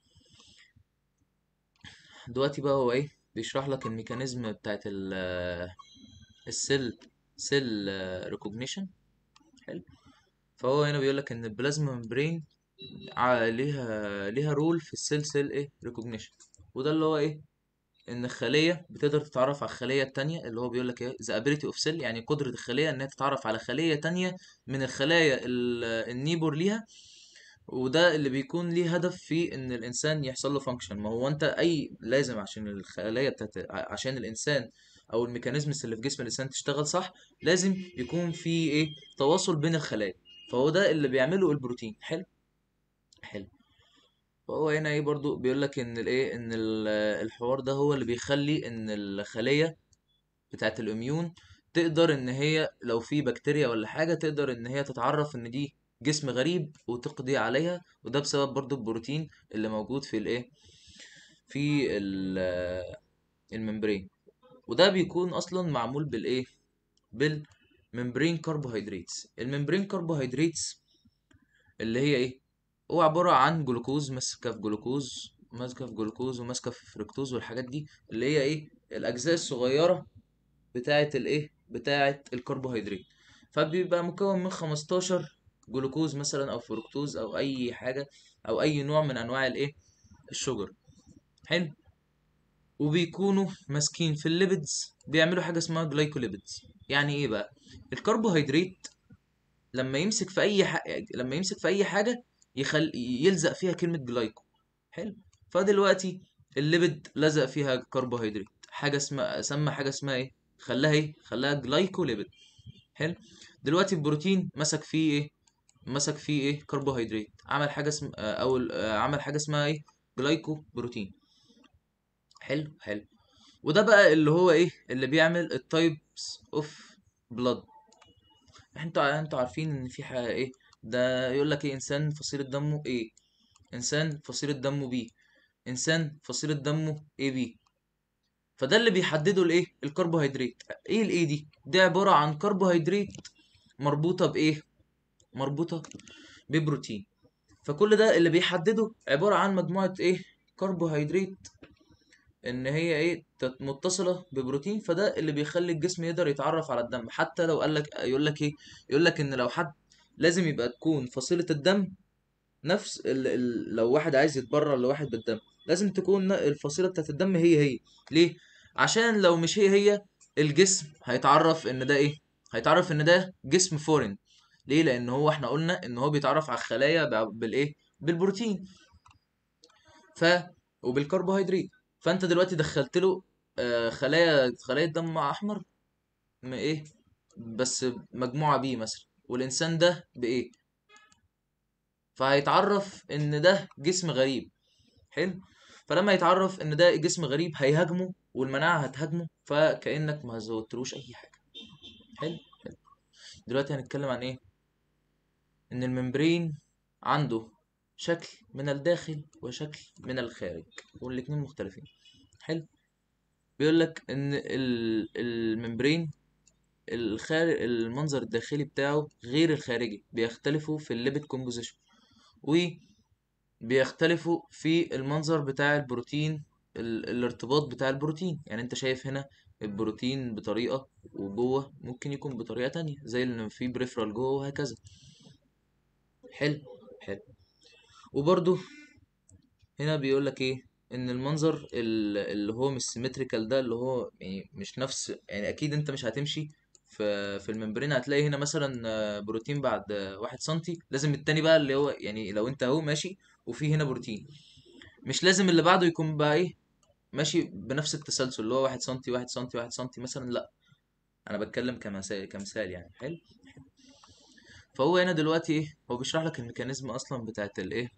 دلوقتي بقى هو ايه بيشرح لك الميكانيزم بتاعت ال- السيل سيل ريكوجنيشن حلو فهو هنا بيقول لك ان البلازما ممبرين ع- ليها ليها رول في السيل سيل ايه ريكوجنيشن وده اللي هو ايه ان الخليه بتقدر تتعرف على الخليه التانية اللي هو بيقول لك ايه the ability of cell يعني قدره الخليه انها تتعرف على خليه تانية من الخلايا ال- النيبور ليها وده اللي بيكون ليه هدف في ان الانسان يحصل له فانكشن ما هو انت اي لازم عشان الخلايا بتاعت ع- عشان الانسان او الميكانيزمز اللي في جسم الانسان تشتغل صح لازم يكون في ايه تواصل بين الخلايا فهو ده اللي بيعمله البروتين حلو حلو فهو هنا ايه برضو بيقول لك ان الايه ان ال- الحوار ده هو اللي بيخلي ان الخليه بتاعت الاميون تقدر ان هي لو في بكتيريا ولا حاجه تقدر ان هي تتعرف ان دي جسم غريب وتقضي عليها وده بسبب برضو البروتين اللي موجود في الايه في ال- الممبرين وده بيكون اصلا معمول بالايه بالممبرين كربوهيدراتس الممبرين كربوهيدراتس اللي هي ايه هو عبارة عن جلوكوز ماسكة في جلوكوز ماسكة في جلوكوز وماسكة في فركتوز والحاجات دي اللي هي ايه الأجزاء الصغيرة بتاعة الايه بتاعة الكربوهيدرات فبيبقى مكون من 15 جلوكوز مثلا أو فركتوز أو أي حاجة أو أي نوع من أنواع الايه الشجر حلو وبيكونوا ماسكين في الليبيدز بيعملوا حاجة اسمها جلايكوليبيدز يعني ايه بقى الكربوهيدرات لما يمسك في اي حاجه لما يمسك في اي حاجه يخل... يلزق فيها كلمه جلايكو حلو فدلوقتي الليبيد لزق فيها كربوهيدرات حاجه اسمها سمى حاجه اسمها ايه خلاها ايه خلاها جلايكو ليبيد حلو دلوقتي البروتين مسك فيه ايه مسك فيه ايه كربوهيدرات عمل حاجه اسم... آه، او ال- آه، عمل حاجه اسمها ايه جلايكو بروتين حلو حلو وده بقى اللي هو ايه اللي بيعمل التايبس اوف بلاد انتوا انتوا عارفين ان في حاجه ايه ده يقول لك ايه انسان فصيله دمه ايه انسان فصيله دمه بي انسان فصيله دمه اي بي فده اللي بيحدده الايه الكربوهيدرات ايه الايه دي دي عباره عن كربوهيدرات مربوطه بايه مربوطه ببروتين فكل ده اللي بيحدده عباره عن مجموعه ايه كربوهيدرات ان هي ايه تت- متصله ببروتين فده اللي بيخلي الجسم يقدر يتعرف على الدم حتى لو قال لك يقول لك ايه يقول لك ان لو حد لازم يبقى تكون فصيله الدم نفس ال... ال... لو واحد عايز يتبرع لواحد بالدم لازم تكون ن- الفصيله بتاعت الدم هي هي ليه عشان لو مش هي هي الجسم هيتعرف ان ده ايه هيتعرف ان ده جسم فورين ليه لان هو احنا قلنا ان هو بيتعرف على الخلايا ب- بالايه بالبروتين ف وبالكربوهيدرات فانت دلوقتي دخلت له آه، خلايا خلايا دم احمر م- ايه بس مجموعه بي مثلا والانسان ده بايه فهيتعرف ان ده جسم غريب حلو فلما يتعرف ان ده جسم غريب هيهاجمه والمناعه هتهاجمه فكانك ما زودتلوش اي حاجه حلو حلو دلوقتي هنتكلم عن ايه ان الممبرين عنده شكل من الداخل وشكل من الخارج والاتنين مختلفين حلو بيقول لك ان ال- الممبرين الخارج المنظر الداخلي بتاعه غير الخارجي بيختلفوا في الليبيد كومبوزيشن وبيختلفوا في المنظر بتاع البروتين ال... الارتباط بتاع البروتين يعني انت شايف هنا البروتين بطريقة وجوه ممكن يكون بطريقة تانية زي اللي في بريفرال جوه وهكذا حلو حلو وبرضو هنا بيقول لك ايه ان المنظر ال- اللي هو مش سيمتريكال ده اللي هو يعني مش نفس يعني اكيد انت مش هتمشي في في الممبرين هتلاقي هنا مثلا آه، بروتين بعد آه، واحد سنتي لازم التاني بقى اللي هو يعني لو انت اهو ماشي وفي هنا بروتين مش لازم اللي بعده يكون بقى ايه ماشي بنفس التسلسل اللي هو واحد سنتي واحد سنتي واحد سنتي مثلا لا انا بتكلم كمثال كمثال يعني حلو فهو هنا دلوقتي ايه هو بيشرح لك الميكانيزم اصلا بتاعت الايه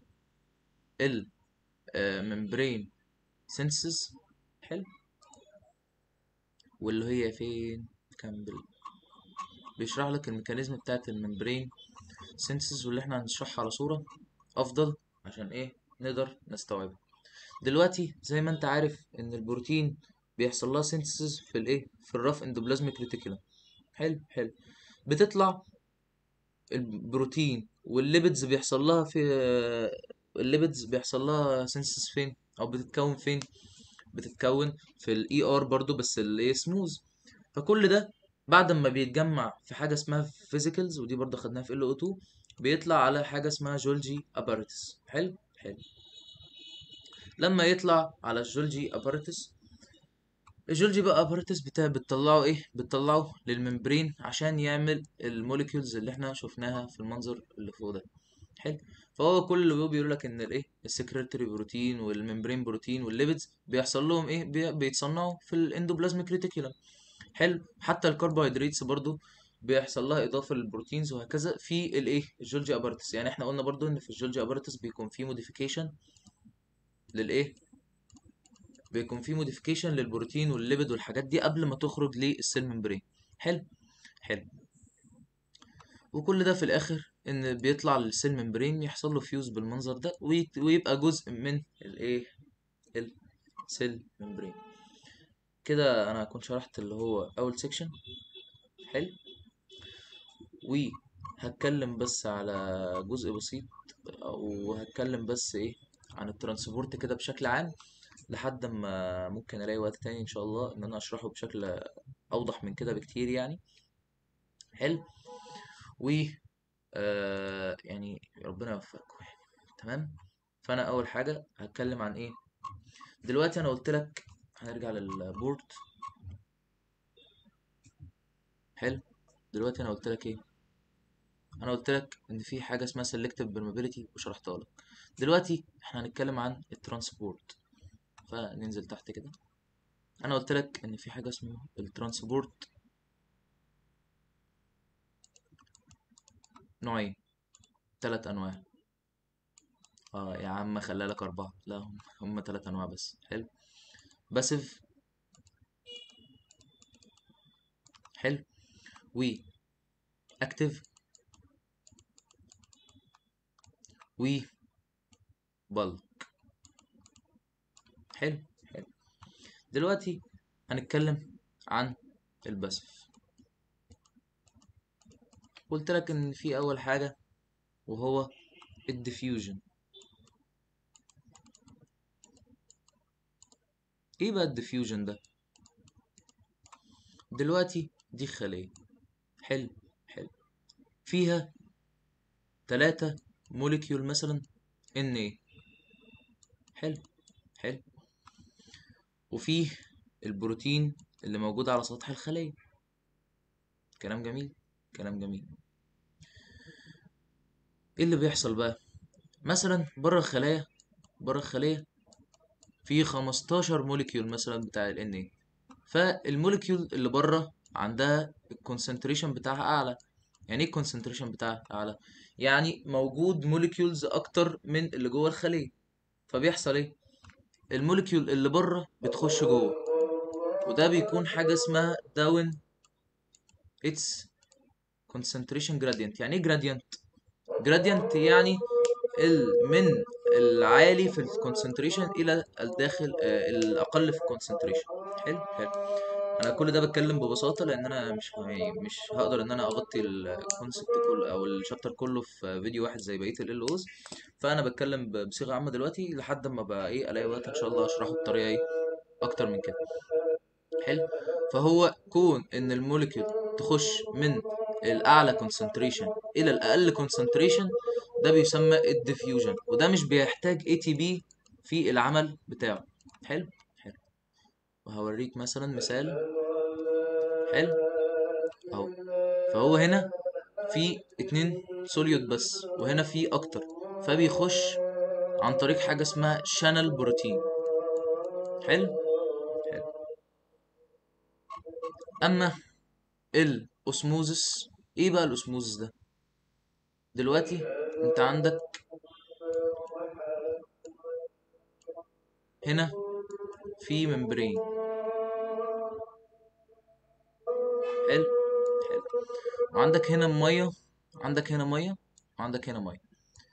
الممبرين سينسز حلو واللي هي فين كان بال... بيشرح لك الميكانيزم بتاعت الممبرين سينسز واللي احنا هنشرحها على صورة افضل عشان ايه نقدر نستوعبها دلوقتي زي ما انت عارف ان البروتين بيحصل لها سينسز في الايه في الرف اندوبلازميك ريتيكولم حلو حلو بتطلع البروتين والليبيدز بيحصل لها في الليبيدز بيحصل لها سينسز فين او بتتكون فين بتتكون في الاي ار برضو بس الايه سموز فكل ده بعد ما بيتجمع في حاجه اسمها فيزيكلز ودي برضو خدناها في ال او 2 بيطلع على حاجه اسمها جولجي ابارتس حلو حلو لما يطلع على الجولجي ابارتس الجولجي بقى ابارتس بتاع بتطلعه ايه بتطلعه للممبرين عشان يعمل الموليكيولز اللي احنا شفناها في المنظر اللي فوق ده حلو فهو كل اللي هو بيقول لك ان الايه السكريتري بروتين والممبرين بروتين والليبيدز بيحصل لهم ايه بي- بيتصنعوا في الاندوبلازميك ريتيكولم حلو حتى الكربوهيدراتس برضو بيحصل لها اضافه للبروتينز وهكذا في الايه الجولجي ابارتس يعني احنا قلنا برضو ان في الجولجي ابارتس بيكون في موديفيكيشن للايه بيكون في موديفيكيشن للبروتين والليبيد والحاجات دي قبل ما تخرج للسيل ممبرين حلو حلو وكل ده في الاخر ان بيطلع للسيل ممبرين يحصل له فيوز بالمنظر ده ويت- ويبقى جزء من الايه السيل ممبرين كده انا كنت شرحت اللي هو اول سيكشن حلو وهتكلم بس على جزء بسيط وهتكلم بس ايه عن الترانسبورت كده بشكل عام لحد ما ممكن الاقي وقت تاني ان شاء الله ان انا اشرحه بشكل اوضح من كده بكتير يعني حلو و آه يعني ربنا يوفقكم يعني تمام فانا اول حاجه هتكلم عن ايه دلوقتي انا قلت لك هنرجع للبورد حلو دلوقتي انا قلت لك ايه انا قلت لك ان في حاجه اسمها selective permeability وشرحتها لك دلوقتي احنا هنتكلم عن الترانسبورت فننزل تحت كده انا قلت لك ان في حاجه اسمها الترانسبورت نوعين ثلاث انواع اه يا عم خلي لك اربعه لا هم هم ثلاث انواع بس حلو باسيف حلو و اكتف و بالك حلو حلو دلوقتي هنتكلم عن الباسيف قلت لك ان في اول حاجه وهو الديفيوجن ايه بقى الديفيوجن ده دلوقتي دي خلية حلو حلو فيها تلاتة موليكيول مثلا ان ايه حلو حلو وفيه البروتين اللي موجود على سطح الخلية كلام جميل كلام جميل ايه اللي بيحصل بقى مثلا بره الخلايا بره الخلية في 15 موليكيول مثلا بتاع ال NA فالموليكيول اللي بره عندها الكونسنتريشن بتاعها اعلى يعني ايه الكونسنتريشن بتاعها اعلى يعني موجود موليكيولز اكتر من اللي جوه الخليه فبيحصل ايه الموليكيول اللي بره بتخش جوه وده بيكون حاجه اسمها داون اتس concentration gradient يعني ايه gradient gradient يعني ال من العالي في الكونسنتريشن الى الداخل آه، الاقل في الكونسنتريشن حلو حلو انا كل ده بتكلم ببساطه لان انا مش ه- مش هقدر ان انا اغطي الكونسبت كله او الشابتر كله في فيديو واحد زي بقيه ال اوز فانا بتكلم ب- بصيغه عامه دلوقتي لحد ما بقى ايه الاقي وقت ان شاء الله اشرحه بطريقه ايه اكتر من كده حلو فهو كون ان الموليكيول تخش من الاعلى كونسنتريشن الى الاقل كونسنتريشن ده بيسمى الديفيوجن وده مش بيحتاج اي تي بي في العمل بتاعه حلو حلو وهوريك مثلا مثال حلو اهو فهو هنا في اتنين سوليوت بس وهنا في اكتر فبيخش عن طريق حاجه اسمها شانل بروتين حلو حلو اما الاسموزس ايه بقى الاسموزس ده دلوقتي انت عندك هنا في ممبرين حلو حلو وعندك هنا ميه عندك هنا ميه وعندك هنا ميه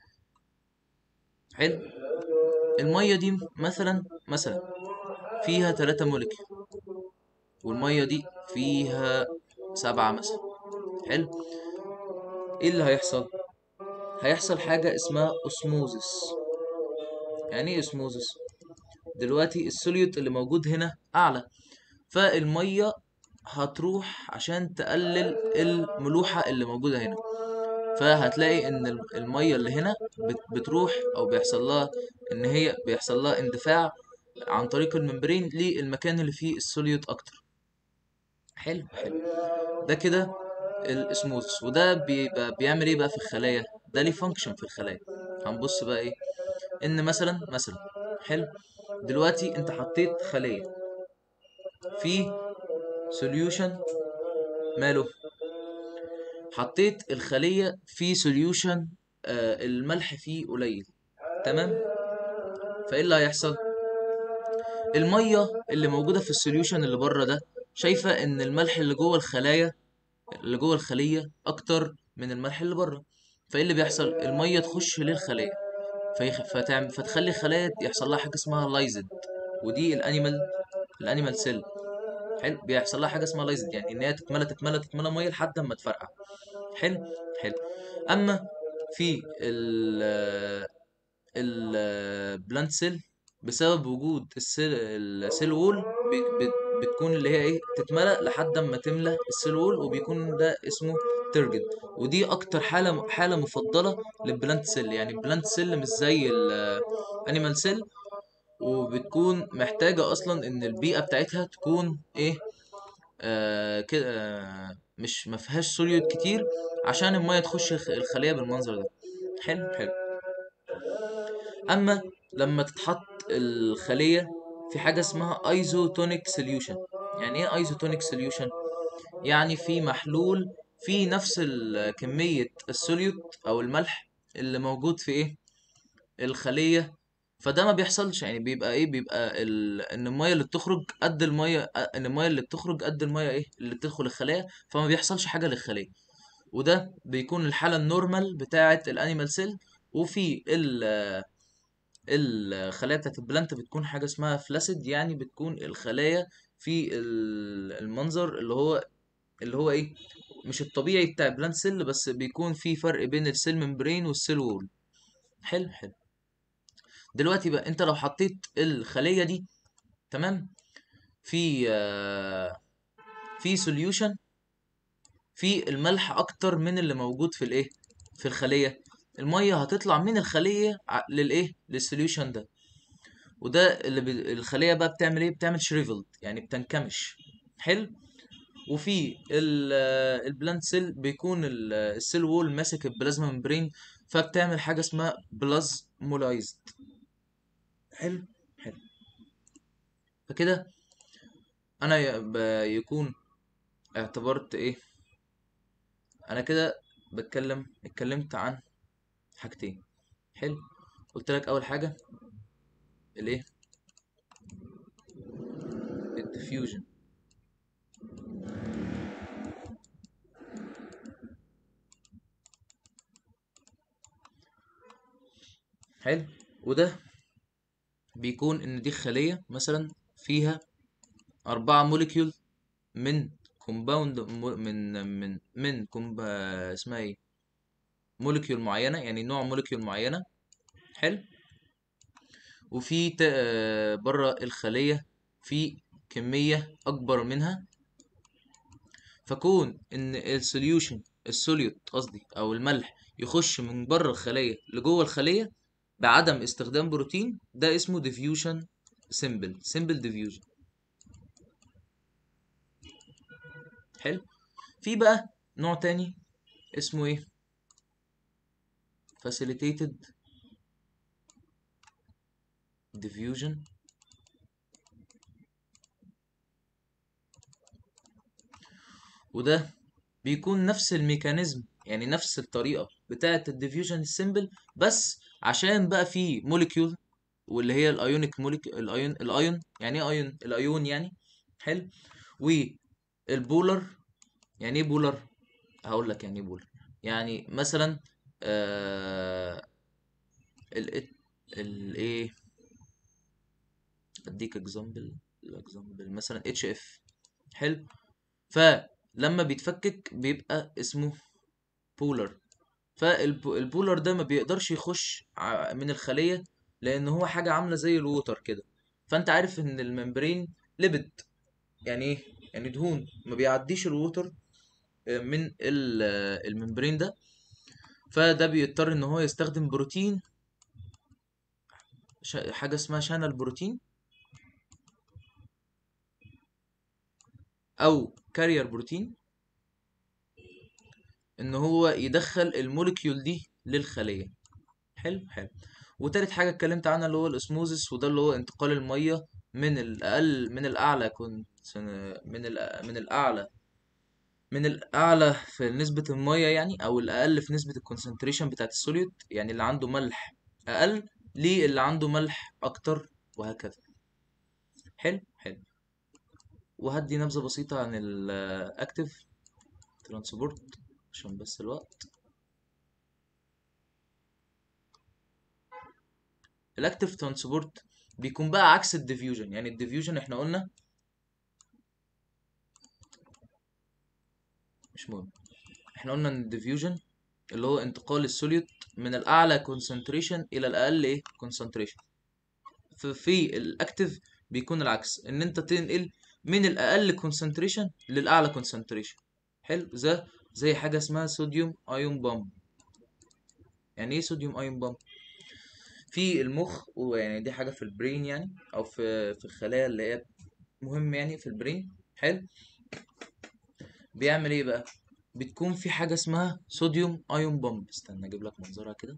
حلو الميه دي مثلا مثلا فيها ثلاثة موليكيول والميه دي فيها سبعة مثلا حلو ايه اللي هيحصل هيحصل حاجة اسمها اسموزس يعني ايه اسموزس دلوقتي السوليوت اللي موجود هنا اعلى فالميه هتروح عشان تقلل الملوحة اللي موجودة هنا فهتلاقي ان الم- المية اللي هنا بت- بتروح او بيحصل لها ان هي بيحصل لها اندفاع عن طريق الممبرين للمكان اللي فيه السوليوت اكتر حلو حلو ده كده الاسموزس وده بيبقى بيعمل ايه بقى في الخلايا ده ليه فانكشن في الخلايا هنبص بقى ايه ان مثلا مثلا حلو دلوقتي انت حطيت خلية في سوليوشن ماله حطيت الخلية في سوليوشن آه الملح فيه قليل تمام فايه اللي هيحصل المية اللي موجودة في السوليوشن اللي بره ده شايفة ان الملح اللي جوه الخلايا اللي جوه الخلية اكتر من الملح اللي بره فايه اللي بيحصل المية تخش للخلية فيخ... فتعمل فتخلي الخلايا يحصل لها حاجة اسمها لايزد ودي الانيمال الانيمال سيل حلو بيحصل لها حاجة اسمها لايزد يعني ان هي تتملى تتملى تتملى مية لحد ما تفرقع حلو حلو اما في ال البلانت سيل بسبب وجود السيل السيل وول بي- بت- بتكون اللي هي ايه تتملى لحد ما تملى السيل وول وبيكون ده اسمه ترجد ودي اكتر حاله حاله مفضله للبلانت سيل يعني البلانت سيل مش زي الانيمال سيل وبتكون محتاجه اصلا ان البيئه بتاعتها تكون ايه آه كده آه مش ما فيهاش سوليوت كتير عشان الميه تخش الخ- الخليه بالمنظر ده حلو حلو اما لما تتحط الخليه في حاجه اسمها ايزوتونيك سوليوشن يعني ايه ايزوتونيك سوليوشن يعني في محلول فيه نفس ال- كميه السوليوت او الملح اللي موجود في ايه الخليه فده ما بيحصلش يعني بيبقى ايه بيبقى ال... ان الميه اللي بتخرج قد الميه ان الميه اللي بتخرج قد الميه ايه اللي بتدخل الخلايا فما بيحصلش حاجه للخليه وده بيكون الحاله النورمال بتاعه الانيمال سيل وفي ال الخلايا بتاعت البلانت بتكون حاجة اسمها فلاسيد يعني بتكون الخلايا في ال- المنظر اللي هو اللي هو ايه مش الطبيعي بتاع البلانت سيل بس بيكون في فرق بين السيل ممبرين والسيل وول حلو حلو دلوقتي بقى انت لو حطيت الخلية دي تمام في آه، في سوليوشن في الملح اكتر من اللي موجود في الايه في الخليه الميه هتطلع من الخليه ع- للايه للسوليوشن ده وده اللي ب... الخليه بقى بتعمل ايه بتعمل شريفلد يعني بتنكمش حلو وفي ال- آه، البلانت سيل بيكون ال- آه، السيل وول ماسك البلازما ممبرين فبتعمل حاجه اسمها بلازمولايزد حلو حلو فكده انا ي- ب- يكون اعتبرت ايه انا كده بتكلم اتكلمت عن حاجتين حلو قلت لك اول حاجه الايه الديفيوجن حلو وده بيكون ان دي خليه مثلا فيها أربعة موليكيول من كومباوند من من من كومب اسمها ايه موليكيول معينه يعني نوع موليكيول معينه حلو وفي بره الخليه في كميه اكبر منها فكون ان السوليوشن السوليوت قصدي او الملح يخش من بره الخليه لجوه الخليه بعدم استخدام بروتين ده اسمه ديفيوجن سيمبل سيمبل ديفيوجن حلو في بقى نوع تاني اسمه ايه facilitated diffusion وده بيكون نفس الميكانيزم يعني نفس الطريقة بتاعة الديفيوجن السيمبل بس عشان بقى في موليكيول واللي هي الايونيك موليكيول الايون الايون يعني ايه ايون الايون يعني حلو والبولر يعني ايه بولر هقول لك يعني ايه بولر يعني مثلا آه ال الايه اديك اكزامبل الاكزامبل مثلا اتش اف حلو فلما بيتفكك بيبقى اسمه بولر فالبولر ده ما بيقدرش يخش ع- من الخلية لان هو حاجة عاملة زي الووتر كده فانت عارف ان الممبرين ليبيد يعني ايه يعني دهون ما بيعديش الووتر آه، من ال- آه، الممبرين ده فده بيضطر ان هو يستخدم بروتين ش- حاجة اسمها شانل بروتين او كارير بروتين ان هو يدخل الموليكيول دي للخلية حلو حلو وتالت حاجة اتكلمت عنها اللي هو الاسموزس وده اللي هو انتقال المية من الاقل من الاعلى كنت من الأ- من الاعلى من الاعلى في نسبة المية يعني او الاقل في نسبة الكونسنتريشن بتاعت السوليوت يعني اللي عنده ملح اقل للي عنده ملح اكتر وهكذا حلو حلو وهدي نبذة بسيطة عن الاكتف ترانسبورت عشان بس الوقت الاكتف ترانسبورت بيكون بقى عكس الديفيوجن يعني الديفيوجن احنا قلنا مش مهم احنا قلنا ان الديفيوجن اللي هو انتقال السوليوت من الاعلى كونسنتريشن الى الاقل ايه كونسنتريشن ففي الاكتف بيكون العكس ان انت تنقل من الاقل كونسنتريشن للاعلى كونسنتريشن حلو زي زي حاجه اسمها صوديوم ايون بامب يعني ايه صوديوم ايون بامب في المخ ويعني دي حاجه في البرين يعني او في في الخلايا اللي هي مهم يعني في البرين حلو بيعمل ايه بقى بتكون في حاجه اسمها صوديوم ايون بامب استنى اجيب لك منظرها كده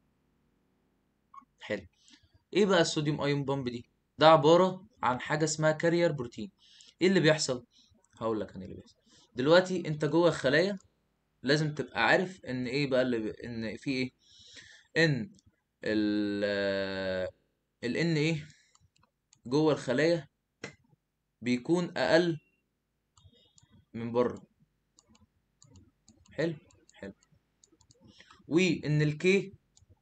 حلو ايه بقى الصوديوم ايون بامب دي ده عباره عن حاجه اسمها كارير بروتين ايه اللي بيحصل هقول لك انا اللي بيحصل دلوقتي انت جوه الخلايا لازم تبقى عارف ان ايه بقى اللي ب... ان في ايه ان ال ال ان ايه جوه الخلايا بيكون اقل من بره حلو حلو وان الكي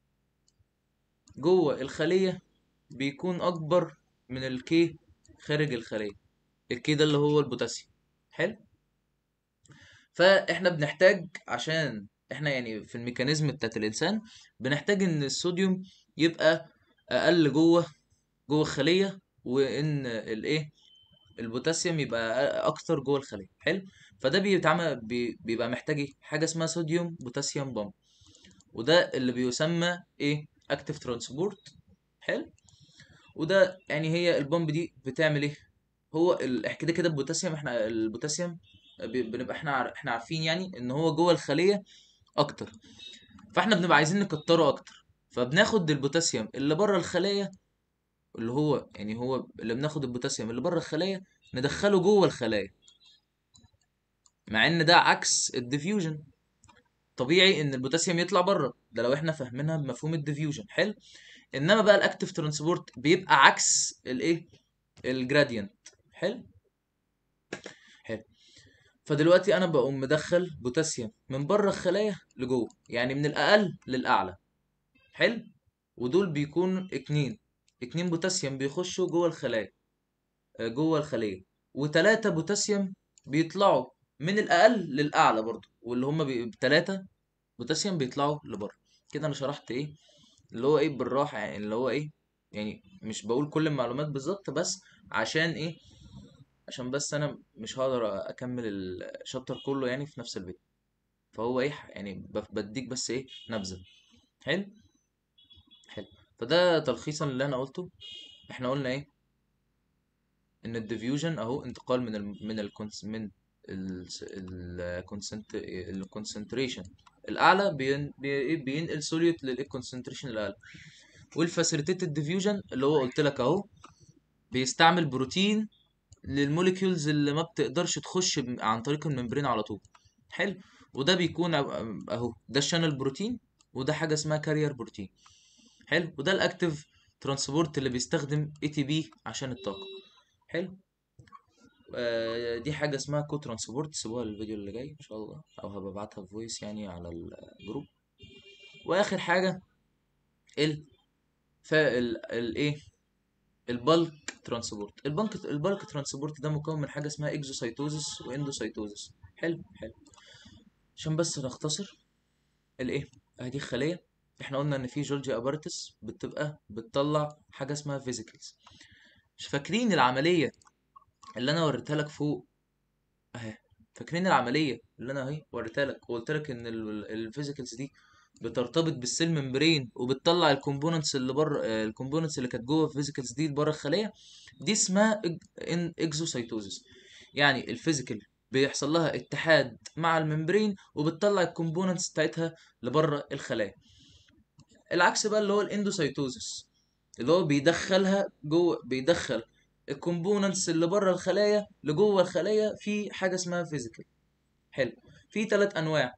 جوه الخليه بيكون اكبر من الكي خارج الخليه الكي ده اللي هو البوتاسيوم حلو فاحنا بنحتاج عشان احنا يعني في الميكانيزم بتاعت الانسان بنحتاج ان الصوديوم يبقى اقل جوه جوه الخليه وان الايه البوتاسيوم يبقى اكتر جوه الخليه حلو فده بيتعمل بي- بيبقى محتاج ايه حاجه اسمها صوديوم بوتاسيوم بامب وده اللي بيسمى ايه اكتيف ترانسبورت حلو وده يعني هي البامب دي بتعمل ايه هو ال- كده كده البوتاسيوم احنا البوتاسيوم بي- بنبقى احنا عار- احنا عارفين يعني ان هو جوه الخليه اكتر فاحنا بنبقى عايزين نكتره اكتر فبناخد البوتاسيوم اللي بره الخليه اللي هو يعني هو اللي بناخد البوتاسيوم اللي بره الخليه ندخله جوه الخلايا مع ان ده عكس الديفيوجن طبيعي ان البوتاسيوم يطلع بره ده لو احنا فاهمينها بمفهوم الديفيوجن حلو انما بقى الاكتيف ترانسبورت بيبقى عكس الايه الجرادينت حلو حلو فدلوقتي انا بقوم مدخل بوتاسيوم من بره الخلايا لجوه يعني من الاقل للاعلى حلو ودول بيكون اتنين اتنين بوتاسيوم بيخشوا جوه الخلايا آه، جوه الخليه وتلاتة بوتاسيوم بيطلعوا من الاقل للاعلى برضو واللي هم بي... تلاتة بوتاسيوم بيطلعوا لبره كده انا شرحت ايه اللي هو ايه بالراحه يعني اللي هو ايه يعني مش بقول كل المعلومات بالظبط بس عشان ايه عشان بس انا مش هقدر اكمل الشابتر كله يعني في نفس الفيديو فهو ايه يعني ب- بديك بس ايه نبذه حلو حلو فده تلخيصا اللي انا قلته احنا قلنا ايه ان الديفيوجن اهو انتقال من ال من ال من الكونسنتريشن الاعلى بين بي- بينقل سوليوت للكونسنتريشن الاقل والفاسيليتيتد ديفيوجن اللي هو قلت لك اهو بيستعمل بروتين للموليكيولز اللي ما بتقدرش تخش ب- عن طريق الممبرين على طول حلو وده بيكون ع- اهو ده الشانل بروتين وده حاجه اسمها كارير بروتين حلو وده الاكتيف ترانسبورت اللي بيستخدم اي تي بي عشان الطاقه حلو آه، دي حاجه اسمها كو ترانسبورت سيبوها للفيديو اللي جاي ان شاء الله او هبقى ابعتها في فويس يعني على الجروب واخر حاجه ال فا ال الايه البالك ترانسبورت البالك البالك ترانسبورت ده مكون من حاجه اسمها اكزوسايتوزس واندوسايتوزس حلو حلو عشان بس نختصر الايه ادي خليه احنا قلنا ان في جولجي ابارتس بتبقى بتطلع حاجه اسمها فيزيكلز مش فاكرين العمليه اللي انا وريتها لك فوق اهي فاكرين العمليه اللي انا اهي وريتها لك وقلت لك ان الفيزيكلز دي بترتبط بالسيل ممبرين وبتطلع الكومبوننتس اللي بره الكومبوننتس اللي كانت جوه الفيزيكلز دي بره الخليه دي اسمها اكزوسايتوزس يعني الفيزيكال بيحصل لها اتحاد مع الممبرين وبتطلع الكومبوننتس بتاعتها لبره الخلايا العكس بقى اللي هو الاندوسايتوزس اللي هو بيدخلها جوه بيدخل الكومبوننتس اللي بره الخلايا لجوه الخلايا في حاجه اسمها فيزيكال حلو في ثلاث انواع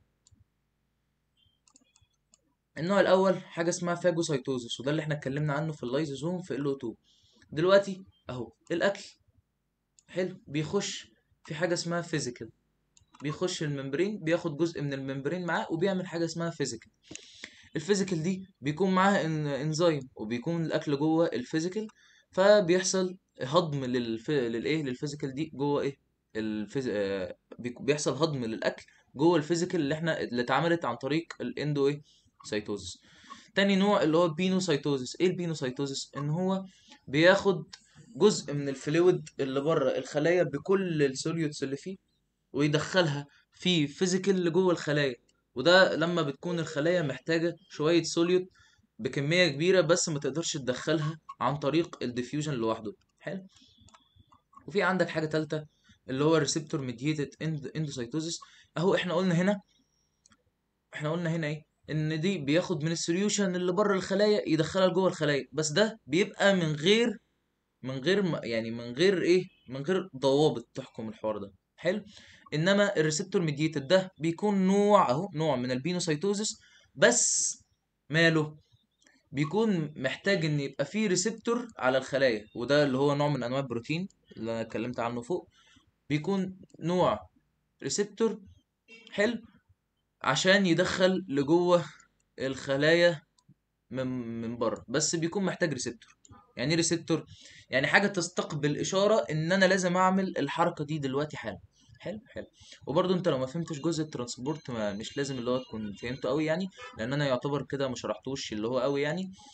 النوع الاول حاجه اسمها فاجوسايتوزس وده اللي احنا اتكلمنا عنه في اللايزوزوم في ال 2 دلوقتي اهو الاكل حلو بيخش في حاجه اسمها فيزيكال بيخش الممبرين بياخد جزء من الممبرين معاه وبيعمل حاجه اسمها فيزيكال الفيزيكال دي بيكون معاها إن انزيم وبيكون الاكل جوه الفيزيكال فبيحصل هضم للف... للايه للفيزيكال دي جوه ايه الفيز... آه، بيك- بيحصل هضم للاكل جوه الفيزيكال اللي احنا اللي اتعملت عن طريق الاندو ايه سيتوزس تاني نوع اللي هو البينوسايتوزس ايه البينوسايتوزس ان هو بياخد جزء من الفلويد اللي بره الخلايا بكل السوليوتس اللي فيه ويدخلها في فيزيكال لجوه الخلايا وده لما بتكون الخلايا محتاجة شوية سوليوت بكمية كبيرة بس ما تقدرش تدخلها عن طريق الديفيوجن لوحده حلو وفي عندك حاجة تالتة اللي هو الريسبتور ميديتد اندوسايتوزس اهو احنا قلنا هنا احنا قلنا هنا ايه ان دي بياخد من السوليوشن اللي بره الخلايا يدخلها لجوه الخلايا بس ده بيبقى من غير من غير ما- يعني من غير ايه من غير ضوابط تحكم الحوار ده حلو انما الريسبتور ميديتد ده بيكون نوع اهو نوع من البينوسايتوزس بس ماله بيكون محتاج ان يبقى فيه ريسبتور على الخلايا وده اللي هو نوع من انواع البروتين اللي انا اتكلمت عنه فوق بيكون نوع ريسبتور حلو عشان يدخل لجوه الخلايا من من بره بس بيكون محتاج ريسبتور يعني ايه ريسبتور يعني حاجه تستقبل اشاره ان انا لازم اعمل الحركه دي دلوقتي حالا حلو حلو وبرضه انت لو ما فهمتش جزء الترانسبورت ما مش لازم اللي هو تكون فهمته قوي يعني لان انا يعتبر كده ما شرحتوش اللي هو قوي يعني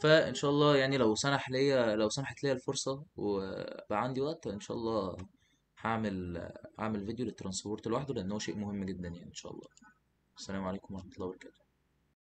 فان شاء الله يعني لو سنح ليا لو سنحت ليا الفرصه وبقى عندي وقت ان شاء الله هعمل هعمل فيديو للترانسبورت لوحده لان هو شيء مهم جدا يعني ان شاء الله السلام عليكم ورحمه الله وبركاته